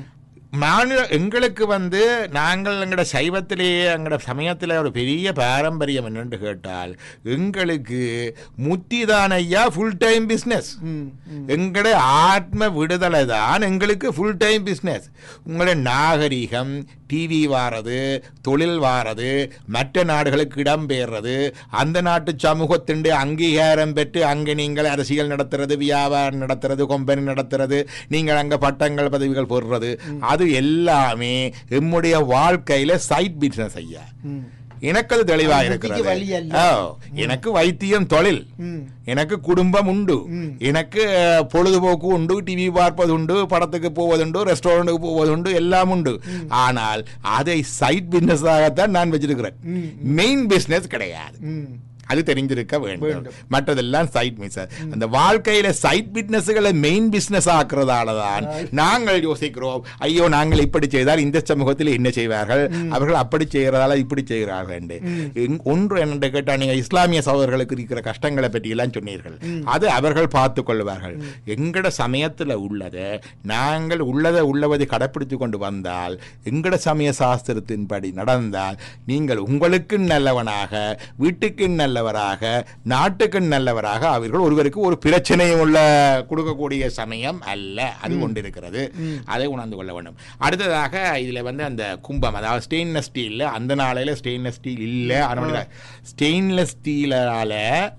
மாநில எங்களுக்கு வந்து நாங்கள் எங்களோட சைவத்திலேயே எங்களோட சமயத்தில் ஒரு பெரிய பாரம்பரியம் என்னென்று கேட்டால் எங்களுக்கு முத்திதான் ஐயா ஃபுல் டைம் பிஸ்னஸ் எங்களோட ஆத்ம விடுதலை தான் எங்களுக்கு ஃபுல் டைம் பிஸ்னஸ் உங்களோட நாகரிகம் டிவி வாரது தொழில் வாரது மற்ற நாடுகளுக்கு இடம்பெயர்றது அந்த நாட்டு சமூகத்தின் அங்கீகாரம் பெற்று அங்கே நீங்கள் அரசியல் நடத்துறது வியாபாரம் நடத்துறது கம்பெனி நடத்துறது நீங்கள் அங்கே பட்டங்கள் பதவிகள் போடுறது அது எல்லாமே எம்முடைய வாழ்க்கையில சைட் பிசினஸ் ஐயா எனக்கு அது தெளிவாக இருக்கிறது ஓ, எனக்கு வைத்தியம் தொழில் எனக்கு குடும்பம் உண்டு எனக்கு அஹ், பொழுதுபோக்கு உண்டு டிவி பார்ப்பது உண்டு படத்துக்கு போவதுண்டு ரெஸ்டாரண்ட்டுக்கு போவதுண்டு எல்லாம் உண்டு ஆனால் அதை சைட் பிசினஸாகத்தான் நான் வச்சிருக்கிறேன் மெயின் பிசினஸ் கிடையாது அது தெரிஞ்சிருக்க வேண்டும் மற்றதெல்லாம் சைட் பிசினஸ் அந்த வாழ்க்கையில சைட் பிசினஸ்களை மெயின் பிசினஸ் ஆக்குறதால தான் நாங்கள் யோசிக்கிறோம் ஐயோ நாங்கள் இப்படி செய்தால் இந்த சமூகத்தில் என்ன செய்வார்கள் அவர்கள் அப்படி செய்யறதால இப்படி செய்கிறார்கள் என்று. எங்- ஒன்று என்ன கேட்டால் நீங்க இஸ்லாமிய சகோதரர்களுக்கு இருக்கிற கஷ்டங்களை பற்றி எல்லாம் சொன்னீர்கள் அது அவர்கள் பார்த்து கொள்வார்கள் எங்கட சமயத்துல உள்ளதை நாங்கள் உள்ளதை உள்ளவதை கடைப்பிடித்து கொண்டு வந்தால் எங்கட சமய சாஸ்திரத்தின்படி நடந்தால் நீங்கள் உங்களுக்கு நல்லவனாக வீட்டுக்கு நல்லவனாக நல்லவராக நாட்டுக்கு நல்லவராக அவர்கள் ஒருவருக்கு ஒரு பிரச்சனையும் உள்ள கொடுக்கக்கூடிய சமயம் அல்ல அது கொண்டிருக்கிறது அதை உணர்ந்து கொள்ள வேண்டும் அடுத்ததாக இதில் வந்து அந்த கும்பம் அதாவது ஸ்டெயின்லெஸ் ஸ்டீலில் அந்த நாளையில் ஸ்டெயின்லெஸ் ஸ்டீல் இல்லை அதனுடைய ஸ்டெயின்லெஸ் ஸ்டீலால்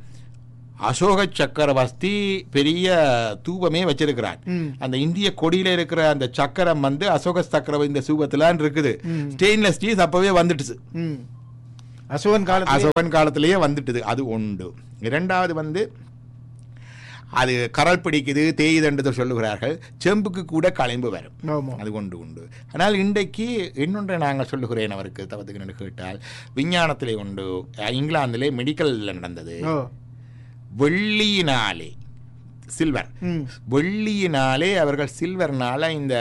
அசோக சக்கரவர்த்தி பெரிய தூபமே வச்சிருக்கிறார் அந்த இந்திய கொடியில இருக்கிற அந்த சக்கரம் வந்து அசோக சக்கரவர்த்தி இந்த சூபத்திலான் இருக்குது ஸ்டெயின்லெஸ் ஸ்டீல் அப்பவே வந்துட்டுச்சு ம் அசோகன் காலத்தில் அசோகன் காலத்திலேயே வந்துட்டுது அது உண்டு இரண்டாவது வந்து அது கரல் பிடிக்குது தேயுதென்று சொல்லுகிறார்கள் செம்புக்கு கூட களம்பு வரும் ஆமாம் அது கொண்டு உண்டு ஆனால் இன்றைக்கு இன்னொன்றை நாங்கள் சொல்லுகிறேன் அவருக்கு தவத்துக்கு என்று கேட்டால் விஞ்ஞானத்திலே உண்டு அஹ், இங்கிலாந்திலே மெடிக்கலில் நடந்தது ஓ வெள்ளியினாலே சில்வர் ம் வெள்ளியினாலே அவர்கள் சில்வர்னால இந்த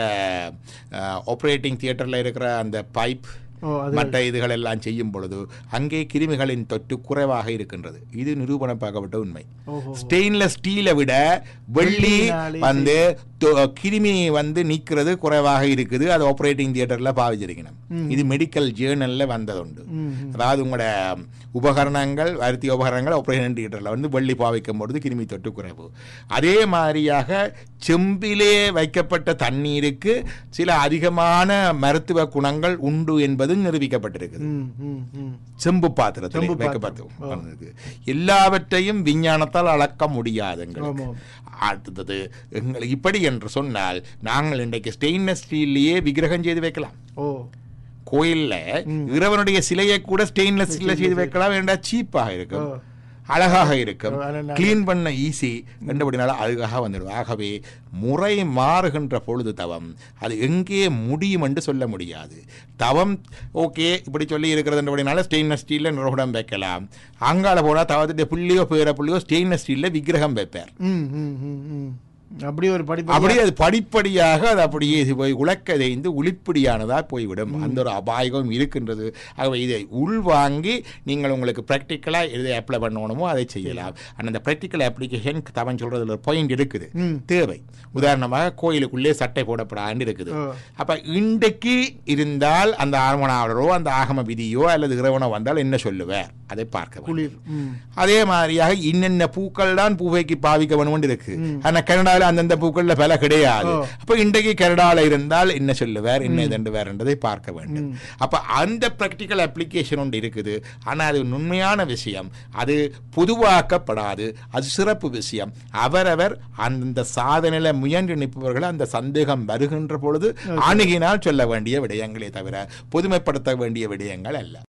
ஆப்ரேட்டிங் தியேட்டரில் இருக்கிற அந்த பைப் ஓ அது மற்ற இதுகள் எல்லாம் செய்யும் பொழுது அங்கே கிருமிகளின் தொற்று குறைவாக இருக்கின்றது இது நிரூபணமாக்கப்பட்ட உண்மை ஓஹோ ஸ்டெயின்லெஸ் ஸ்டீலை விட வெள்ளி வெள்ளியினாலே வந்து தொ- கிருமி வந்து நீக்கிறது குறைவாக இருக்குது அது ஆப்ரேட்டிங் தியேட்டர்ல பாவிச்சிருக்கணும் இது மெடிக்கல் ஜேர்னல்ல வந்ததுண்டு ம் ம். அதாவது உங்களோட உபகரணங்கள் வைத்திய உபகரணங்கள் ஆப்ரேஷன் தியேட்டரில் வந்து வெள்ளி பாவிக்கும் பொழுது கிருமி தொற்று குறைவு அதே மாதிரியாக செம்பிலே வைக்கப்பட்ட தண்ணீருக்கு சில அதிகமான மருத்துவ குணங்கள் உண்டு என்பதும் நிரூபிக்கப்பட்டிருக்குது ம் ம் ம் செம்பு பாத்திரத்தில் செம்பு வைக்கப்பட்டு பாத்திரம். வந்தது. எல்லாவற்றையும் விஞ்ஞானத்தால் அளக்க முடியாதுங்களுக்கு ஆமாம். அடுத்தது எங்களுக்கு இப்படி என்று சொன்னால் நாங்கள் இன்றைக்கு ஸ்டெயின்லெஸ் ஸ்டீல்லையே விக்கிரகம் செய்து வைக்கலாம் ஓ கோயில்ல இறைவனுடைய சிலையை கூட ஸ்டெயின்லெஸ் ஸ்டீல்ல செய்து வைக்கலாம் வேண்டா சீப்பாக இருக்கும் ஓ. அழகாக இருக்கும் ஓ, அதனால- கிளீன் பண்ண ஈஸி என்றபடினால அழகாக வந்துடும் ஆகவே முறை மாறுகின்ற பொழுது தவம் அது எங்கே முடியும் என்று சொல்ல முடியாது தவம் ஓகே இப்படி சொல்லி இருக்கிறதுன்றபடினால ஸ்டெயின்லெஸ் ஸ்டீலில் நிறுவனம் வைக்கலாம் அங்கால போனால் தவத்துடைய புள்ளியோ பேர புள்ளியோ ஸ்டெயின்லெஸ் ஸ்டீலில் விக்கிரகம் வைப்பார் ம் ம் ம் ம் அப்படி ஒரு படிப்பு அப்படியே அது படிப்படியாக அது அப்படியே இது போய் உலக்கதைந்து உளிப்படியானதா போய்விடும் அந்த ஒரு அபாயகம் இருக்கின்றது ஆகவே இதை உள்வாங்கி நீங்கள் உங்களுக்கு ப்ராக்டிக்கலாக எதை அப்ளை பண்ணணுமோ அதை செய்யலாம் ஆனால் அந்த ப்ராக்டிக்கல் அப்ளிகேஷன் தவன் சொல்றதுல ஒரு பாயிண்ட் இருக்குது ம். தேவை உதாரணமாக கோயிலுக்குள்ளே சட்டை போடப்படான்னு இருக்குது ஓ. அப்ப இன்றைக்கு இருந்தால் அந்த ஆர்மனாவலரோ அந்த ஆகம விதியோ அல்லது இறைவனோ வந்தால் என்ன சொல்லுவார் அதை பார்க்க வேண்டும். குளிர் ம் அதே மாதிரியாக இன்னென்ன பூக்கள் தான் பூவைக்கு பாவிக்க வேணும் இருக்கு ஆனா கனடால அந்தந்த பூக்கள்ல பல கிடையாது ஓ. அப்ப இன்றைக்கு கனடால இருந்தால் என்ன சொல்லுவார் என்ன இதண்டுவார் என்றதை பார்க்க வேண்டும் அப்ப அந்த பிராக்டிக்கல் அப்ளிகேஷன் ஒன்று இருக்குது ஆனா அது உண்மையான விஷயம் அது பொதுவாக்கப்படாது அது சிறப்பு விஷயம் அவரவர் அந்தந்த சாதனையில முயன்று நிற்பவர்கள் அந்த சந்தேகம் வருகின்ற பொழுது அணுகினால் சொல்ல வேண்டிய விடயங்களே தவிர பொதுமைப்படுத்த வேண்டிய விடயங்கள் அல்ல